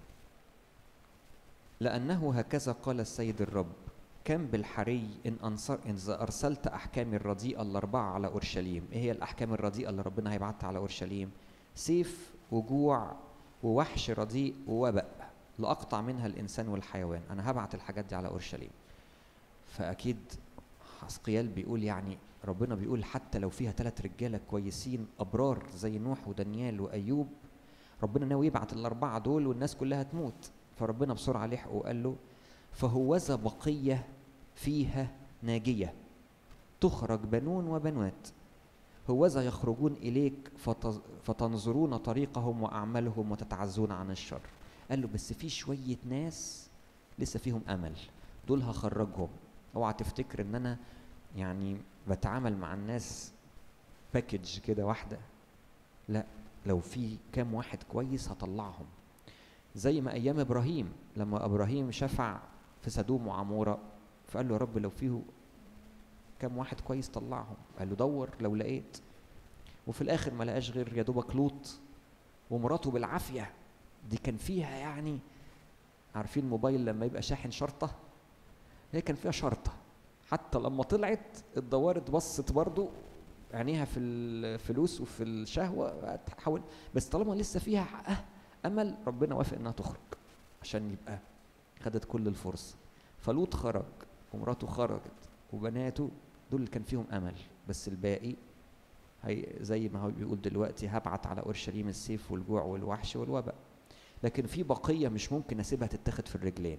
لأنه هكذا قال السيد الرب كم بالحري إن أنصر إن أرسلت أحكامي الرديئة الأربعة على أورشليم إيه هي الأحكام الرديئة اللي ربنا هيبعتها على أورشليم سيف وجوع ووحش رديء ووباء لأقطع منها الإنسان والحيوان أنا هبعت الحاجات دي على أورشليم فأكيد حسقيال بيقول يعني ربنا بيقول حتى لو فيها ثلاث رجالة كويسين أبرار زي نوح ودانيال وأيوب ربنا ناوي يبعت الأربعة دول والناس كلها تموت فربنا بسرعة لحقه وقال له فهوذا بقية فيها ناجية تخرج بنون وبنات هوذا يخرجون إليك فتنظرون طريقهم وأعمالهم وتتعزون عن الشر قال له بس في شوية ناس لسه فيهم أمل دول هخرجهم اوعى تفتكر ان انا يعني بتعامل مع الناس باكج كده واحده لا لو في كام واحد كويس هطلعهم زي ما ايام ابراهيم لما ابراهيم شفع في سدوم وعموره فقال له يا رب لو فيه كام واحد كويس طلعهم قال له دور لو لقيت وفي الاخر ما لقاش غير يا دوبك لوط ومراته بالعافيه دي كان فيها يعني عارفين موبايل لما يبقى شاحن شرطه هي كان فيها شرطه حتى لما طلعت اتدورت بصت برضو عينيها في الفلوس وفي الشهوه تحاول بس طالما لسه فيها حقها امل ربنا وافق انها تخرج عشان يبقى خدت كل الفرصه فلوط خرج ومراته خرجت وبناته دول اللي كان فيهم امل بس الباقي هي زي ما هو بيقول دلوقتي هبعت على اورشليم السيف والجوع والوحش والوباء لكن في بقيه مش ممكن اسيبها تتاخد في الرجلين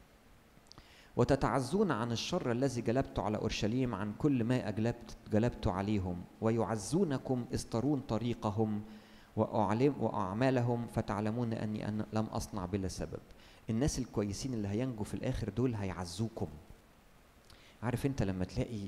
وتتعزون عن الشر الذي جلبت على اورشليم عن كل ما اجلبت جلبت عليهم ويعزونكم استرون طريقهم وأعلم وأعمالهم فتعلمون أني أن لم أصنع بلا سبب الناس الكويسين اللي هينجوا في الآخر دول هيعزوكم عارف أنت لما تلاقي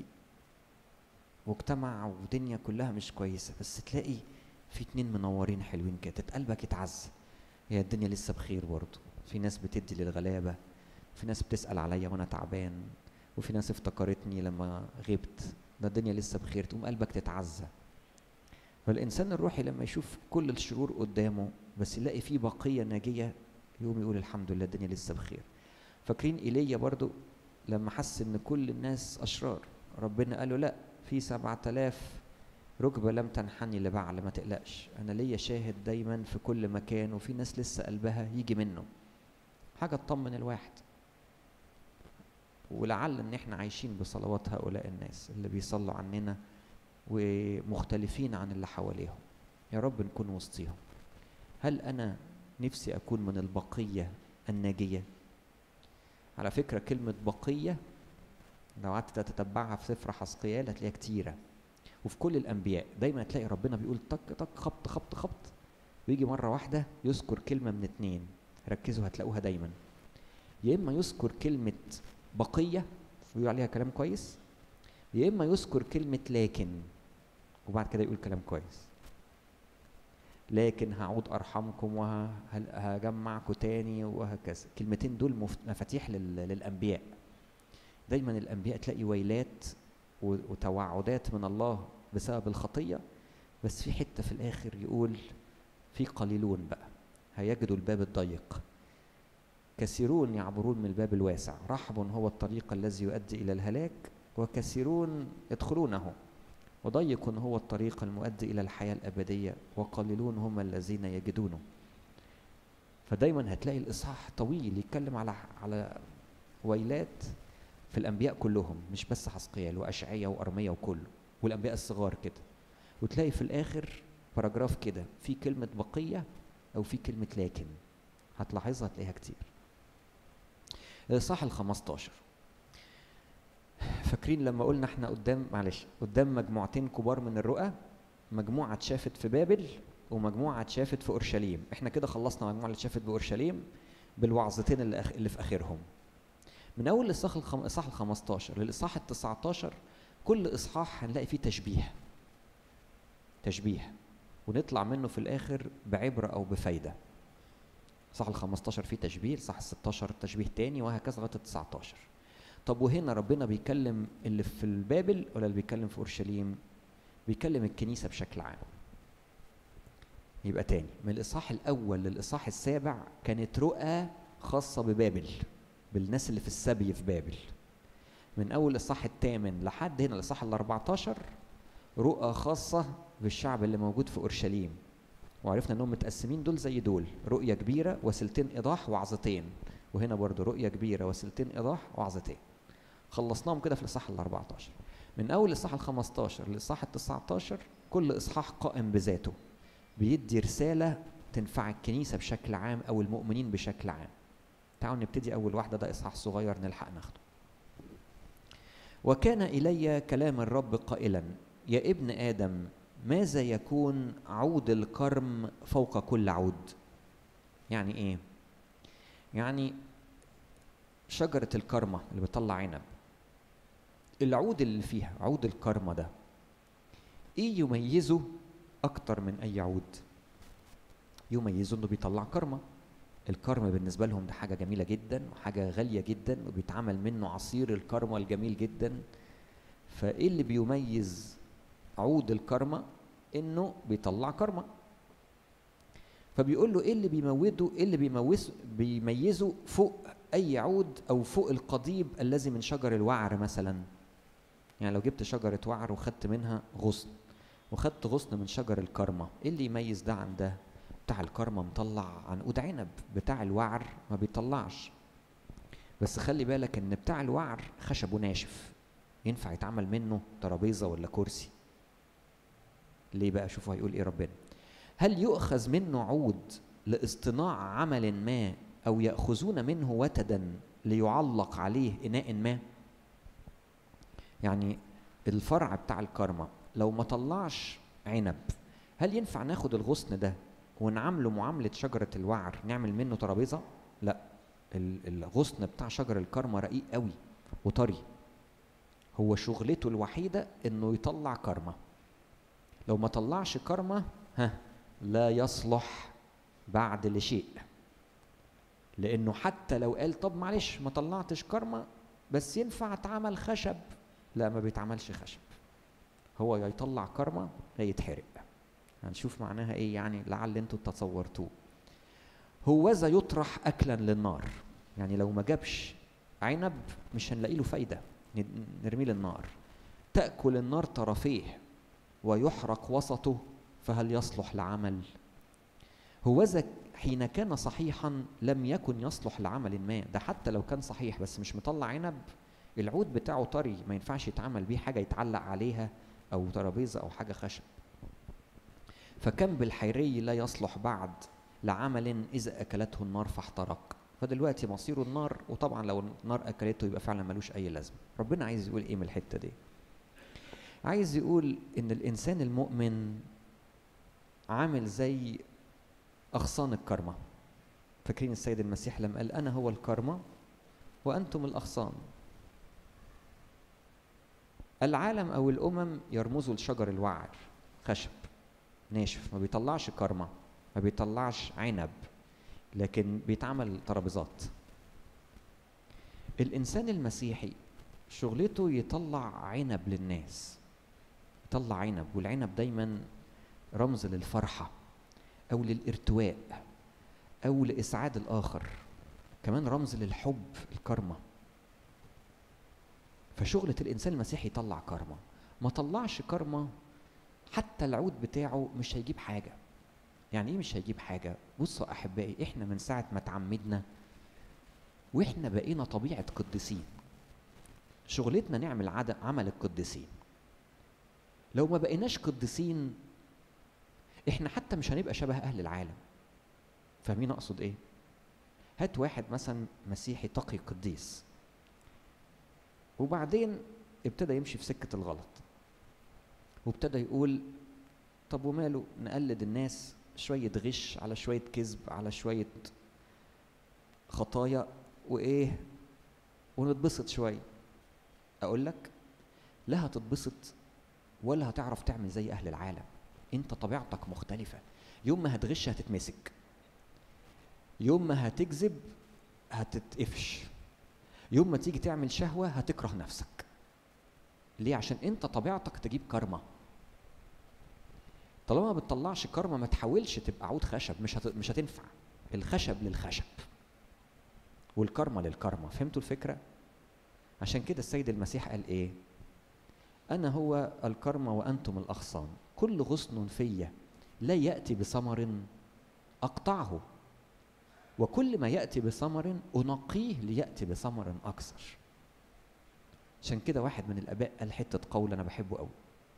مجتمع ودنيا كلها مش كويسة بس تلاقي في اتنين منورين حلوين كده قلبك يتعز هي الدنيا لسه بخير برضه في ناس بتدي للغلابة في ناس بتسأل عليا وأنا تعبان وفي ناس افتكرتني لما غبت ده الدنيا لسه بخير تقوم قلبك تتعزى فالإنسان الروحي لما يشوف كل الشرور قدامه بس يلاقي فيه بقية ناجية يقوم يقول الحمد لله الدنيا لسه بخير فاكرين إيليا برضو لما حس إن كل الناس أشرار ربنا قال له لا في سبعة آلاف ركبة لم تنحني لبعل ما تقلقش أنا ليا شاهد دايما في كل مكان وفي ناس لسه قلبها يجي منه حاجة تطمن الواحد ولعل ان احنا عايشين بصلوات هؤلاء الناس اللي بيصلوا عننا ومختلفين عن اللي حواليهم يا رب نكون وسطيهم هل انا نفسي اكون من البقيه الناجيه على فكره كلمه بقيه لو قعدت تتبعها في سفر حسقيال هتلاقيها كتيره وفي كل الانبياء دايما تلاقي ربنا بيقول طق طق خبط خبط خبط ويجي مره واحده يذكر كلمه من اتنين ركزوا هتلاقوها دايما يا اما يذكر كلمه بقيه ويقول عليها كلام كويس يا اما يذكر كلمه لكن وبعد كده يقول كلام كويس لكن هعود ارحمكم وهجمعكم تاني وهكذا الكلمتين دول مفاتيح للانبياء دايما الانبياء تلاقي ويلات وتوعدات من الله بسبب الخطيه بس في حته في الاخر يقول في قليلون بقى هيجدوا الباب الضيق كثيرون يعبرون من الباب الواسع رحب هو الطريق الذي يؤدي الى الهلاك وكثيرون يدخلونه وضيق هو الطريق المؤدي الى الحياه الابديه وقليلون هم الذين يجدونه فدايما هتلاقي الاصحاح طويل يتكلم على على ويلات في الانبياء كلهم مش بس حسقيال واشعيا وارميا وكله والانبياء الصغار كده وتلاقي في الاخر باراجراف كده في كلمه بقيه او في كلمه لكن هتلاحظها هتلاقيها كتير الاصحاح ال 15 فاكرين لما قلنا احنا قدام معلش قدام مجموعتين كبار من الرؤى مجموعه اتشافت في بابل ومجموعه اتشافت في اورشليم احنا كده خلصنا مجموعه اللي اتشافت باورشليم بالوعظتين اللي, أخ... اللي في اخرهم من اول الاصحاح الخم... الاصحاح ال 15 للاصحاح ال 19 كل اصحاح هنلاقي فيه تشبيه تشبيه ونطلع منه في الاخر بعبره او بفايده صح ال 15 فيه تشبيه صح ال 16 تشبيه تاني وهكذا لغايه ال 19 طب وهنا ربنا بيكلم اللي في البابل ولا اللي بيتكلم في اورشليم بيكلم الكنيسه بشكل عام يبقى تاني من الاصحاح الاول للاصحاح السابع كانت رؤى خاصه ببابل بالناس اللي في السبي في بابل من اول الاصحاح الثامن لحد هنا الاصحاح ال 14 رؤى خاصه بالشعب اللي موجود في اورشليم وعرفنا انهم متقسمين دول زي دول رؤيه كبيره وسيلتين ايضاح وعظتين وهنا برضو رؤيه كبيره وسيلتين ايضاح وعظتين خلصناهم كده في الاصحاح ال 14 من اول الاصحاح ال 15 للاصحاح ال 19 كل اصحاح قائم بذاته بيدي رساله تنفع الكنيسه بشكل عام او المؤمنين بشكل عام تعالوا نبتدي اول واحده ده اصحاح صغير نلحق ناخده وكان الي كلام الرب قائلا يا ابن ادم ماذا يكون عود الكرم فوق كل عود يعني ايه يعني شجرة الكرمة اللي بتطلع عنب العود اللي فيها عود الكرمة ده ايه يميزه اكتر من اي عود يميزه انه بيطلع كرمة الكرم بالنسبة لهم ده حاجة جميلة جدا وحاجة غالية جدا وبيتعمل منه عصير الكرمة الجميل جدا فايه اللي بيميز عود الكرمة انه بيطلع كرمة فبيقول له ايه اللي بيموده ايه اللي بيموزه بيميزه فوق اي عود او فوق القضيب الذي من شجر الوعر مثلا يعني لو جبت شجرة وعر وخدت منها غصن وخدت غصن من شجر الكرمة ايه اللي يميز ده عن ده بتاع الكرمة مطلع عنقود عنب بتاع الوعر ما بيطلعش بس خلي بالك ان بتاع الوعر خشبه ناشف ينفع يتعمل منه ترابيزة ولا كرسي ليه بقى شوفوا هيقول ايه ربنا هل يؤخذ منه عود لاصطناع عمل ما او ياخذون منه وتدا ليعلق عليه اناء ما يعني الفرع بتاع الكرمه لو ما طلعش عنب هل ينفع ناخد الغصن ده ونعامله معامله شجره الوعر نعمل منه ترابيزه لا الغصن بتاع شجر الكرمه رقيق قوي وطري هو شغلته الوحيده انه يطلع كرمه لو ما طلعش كرمه ها لا يصلح بعد لشيء لانه حتى لو قال طب معلش ما طلعتش كرمه بس ينفع اتعمل خشب لا ما بيتعملش خشب هو يا يطلع كرمه يا يتحرق هنشوف معناها ايه يعني لعل انتوا تصورتوه هوذا يطرح اكلا للنار يعني لو ما جابش عنب مش هنلاقي له فايده نرميه للنار تاكل النار طرفيه ويحرق وسطه فهل يصلح لعمل هوذا حين كان صحيحا لم يكن يصلح لعمل ما ده حتى لو كان صحيح بس مش مطلع عنب العود بتاعه طري ما ينفعش يتعمل بيه حاجه يتعلق عليها او ترابيزه او حاجه خشب فكم بالحيري لا يصلح بعد لعمل اذا اكلته النار فاحترق فدلوقتي مصيره النار وطبعا لو النار اكلته يبقى فعلا ملوش اي لازمه ربنا عايز يقول ايه من الحته دي عايز يقول ان الانسان المؤمن عامل زي اغصان الكرمه فاكرين السيد المسيح لما قال انا هو الكرمه وانتم الاغصان العالم او الامم يرمزوا لشجر الوعر خشب ناشف ما بيطلعش كرمه ما بيطلعش عنب لكن بيتعمل ترابيزات الانسان المسيحي شغلته يطلع عنب للناس يطلع عنب والعنب دايما رمز للفرحه او للارتواء او لاسعاد الاخر كمان رمز للحب الكرمه فشغلة الإنسان المسيحي يطلع كرمة ما طلعش كرمة حتى العود بتاعه مش هيجيب حاجة يعني ايه مش هيجيب حاجة بصوا أحبائي احنا من ساعة ما تعمدنا واحنا بقينا طبيعة قديسين شغلتنا نعمل عد... عمل القديسين لو ما بقيناش قديسين احنا حتى مش هنبقى شبه أهل العالم فاهمين أقصد ايه هات واحد مثلا مسيحي تقي قديس وبعدين ابتدى يمشي في سكة الغلط وابتدى يقول طب وماله نقلد الناس شوية غش على شوية كذب على شوية خطايا وإيه ونتبسط شوية أقول لك لا هتتبسط ولا هتعرف تعمل زي أهل العالم أنت طبيعتك مختلفة يوم ما هتغش هتتمسك يوم ما هتكذب هتتقفش يوم ما تيجي تعمل شهوة هتكره نفسك ليه عشان انت طبيعتك تجيب كرمة طالما ما بتطلعش كرمة ما تحاولش تبقى عود خشب مش هت... مش هتنفع الخشب للخشب والكرمة للكرمة فهمتوا الفكرة عشان كده السيد المسيح قال ايه انا هو الكرمة وانتم الاغصان كل غصن فيا لا ياتي بثمر اقطعه وكل ما ياتي بثمر انقيه لياتي بثمر اكثر عشان كده واحد من الاباء قال حته قول انا بحبه قوي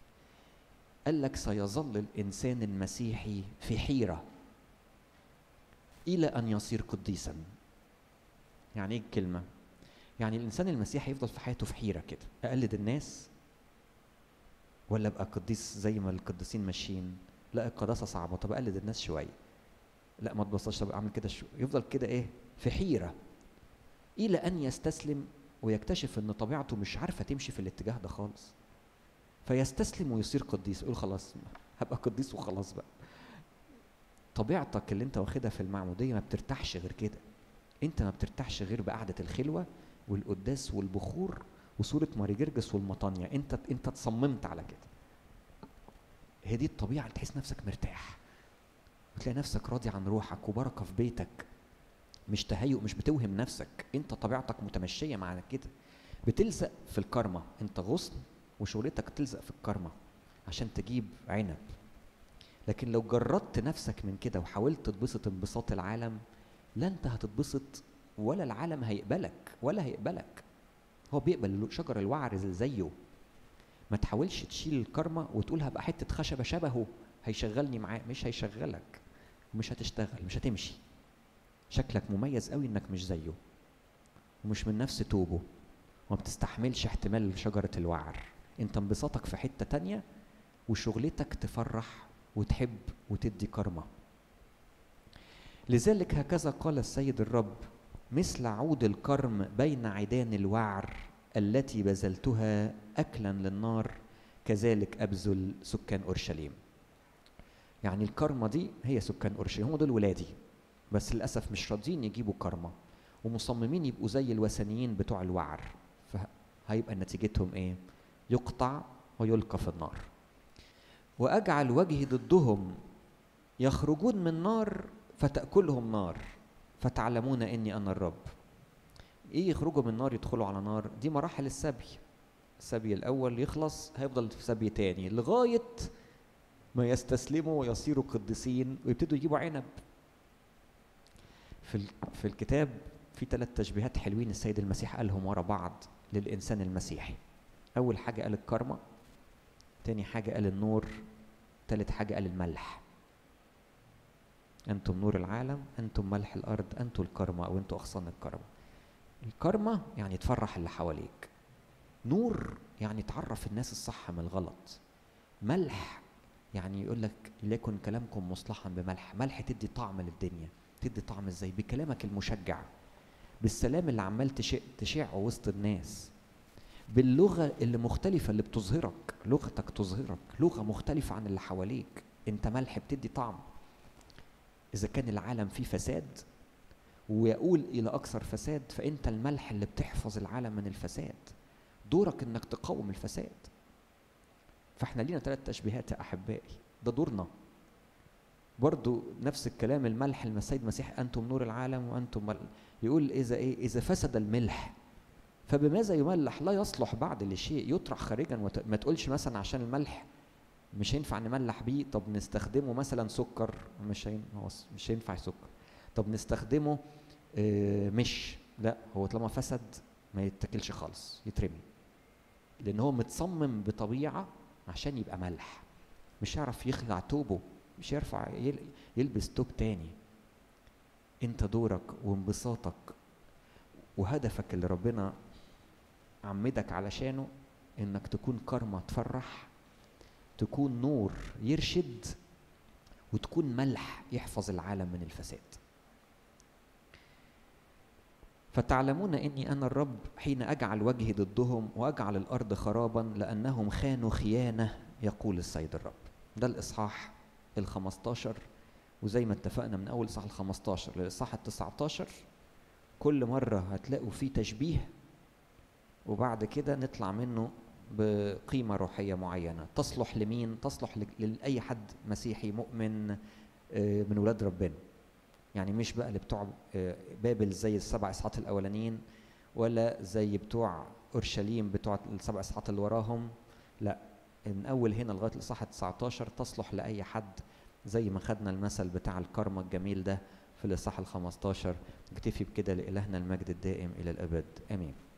قال لك سيظل الانسان المسيحي في حيره الى ان يصير قديسا يعني ايه الكلمه يعني الانسان المسيحي يفضل في حياته في حيره كده اقلد الناس ولا ابقى قديس زي ما القديسين ماشيين لا القداسه صعبه طب اقلد الناس شويه لا ما تبصش طب اعمل كده شو يفضل كده ايه في حيره الى ان يستسلم ويكتشف ان طبيعته مش عارفه تمشي في الاتجاه ده خالص فيستسلم ويصير قديس يقول خلاص هبقى قديس وخلاص بقى طبيعتك اللي انت واخدها في المعموديه ما بترتاحش غير كده انت ما بترتاحش غير بقعده الخلوه والقداس والبخور وصوره ماري جرجس والمطانيا انت انت تصممت على كده هي دي الطبيعه اللي تحس نفسك مرتاح وتلاقي نفسك راضي عن روحك وبركه في بيتك مش تهيؤ مش بتوهم نفسك انت طبيعتك متمشيه مع كده بتلزق في الكرمه انت غصن وشغلتك تلزق في الكرمه عشان تجيب عنب لكن لو جردت نفسك من كده وحاولت تتبسط انبساط العالم لا انت هتتبسط ولا العالم هيقبلك ولا هيقبلك هو بيقبل شجر الوعر زيه ما تحاولش تشيل الكرمة وتقول هبقى حتة خشبة شبهه هيشغلني معاه مش هيشغلك ومش هتشتغل مش هتمشي شكلك مميز قوي انك مش زيه ومش من نفس توبه وما بتستحملش احتمال شجرة الوعر انت انبساطك في حتة تانية وشغلتك تفرح وتحب وتدي كرمة لذلك هكذا قال السيد الرب مثل عود الكرم بين عيدان الوعر التي بذلتها أكلا للنار كذلك أبذل سكان أورشليم يعني الكرمة دي هي سكان أورشليم هم دول ولادي بس للأسف مش راضيين يجيبوا كرمة ومصممين يبقوا زي الوثنيين بتوع الوعر فهيبقى نتيجتهم ايه يقطع ويلقى في النار واجعل وجهي ضدهم يخرجون من نار فتاكلهم نار فتعلمون اني انا الرب ايه يخرجوا من نار يدخلوا على نار دي مراحل السبي السبي الاول يخلص هيفضل في سبي تاني لغايه ما يستسلموا ويصيروا قديسين ويبتدوا يجيبوا عنب في في الكتاب في ثلاث تشبيهات حلوين السيد المسيح قالهم ورا بعض للإنسان المسيحي أول حاجة قال الكرمة تاني حاجة قال النور تالت حاجة قال الملح أنتم نور العالم أنتم ملح الأرض أنتم الكرمة أو أنتم أغصان الكرمة الكرمة يعني تفرح اللي حواليك نور يعني تعرف الناس الصح من الغلط ملح يعني يقول لك ليكن كلامكم مصلحا بملح ملح تدي طعم للدنيا تدي طعم ازاي بكلامك المشجع بالسلام اللي عمال تشع, تشع وسط الناس باللغة اللي مختلفة اللي بتظهرك لغتك تظهرك لغة مختلفة عن اللي حواليك انت ملح بتدي طعم اذا كان العالم فيه فساد ويقول الى اكثر فساد فانت الملح اللي بتحفظ العالم من الفساد دورك انك تقاوم الفساد فاحنا لينا ثلاث تشبيهات يا احبائي ده دورنا برضو نفس الكلام الملح المسيد مسيح انتم نور العالم وانتم مل... يقول اذا ايه اذا فسد الملح فبماذا يملح لا يصلح بعد لشيء يطرح خارجا وت... ما تقولش مثلا عشان الملح مش هينفع نملح بيه طب نستخدمه مثلا سكر مش هين... مش هينفع سكر طب نستخدمه آه مش لا هو طالما فسد ما يتاكلش خالص يترمي لان هو متصمم بطبيعه عشان يبقى ملح مش هيعرف يخلع توبه مش هيرفع يلبس توب تاني انت دورك وانبساطك وهدفك اللي ربنا عمدك علشانه انك تكون كرمة تفرح تكون نور يرشد وتكون ملح يحفظ العالم من الفساد فتعلمون اني انا الرب حين اجعل وجهي ضدهم واجعل الارض خرابا لانهم خانوا خيانه يقول السيد الرب ده الاصحاح ال 15 وزي ما اتفقنا من اول اصحاح ال 15 للاصحاح ال 19 كل مره هتلاقوا فيه تشبيه وبعد كده نطلع منه بقيمه روحيه معينه تصلح لمين تصلح لاي حد مسيحي مؤمن من ولاد ربنا يعني مش بقى اللي بتوع بابل زي السبع اصحاحات الاولانيين ولا زي بتوع اورشليم بتوع السبع اصحاحات اللي وراهم لا من اول هنا لغايه الاصحاح 19 تصلح لاي حد زي ما خدنا المثل بتاع الكرمة الجميل ده في الاصحاح ال 15 نكتفي بكده لالهنا المجد الدائم الى الابد امين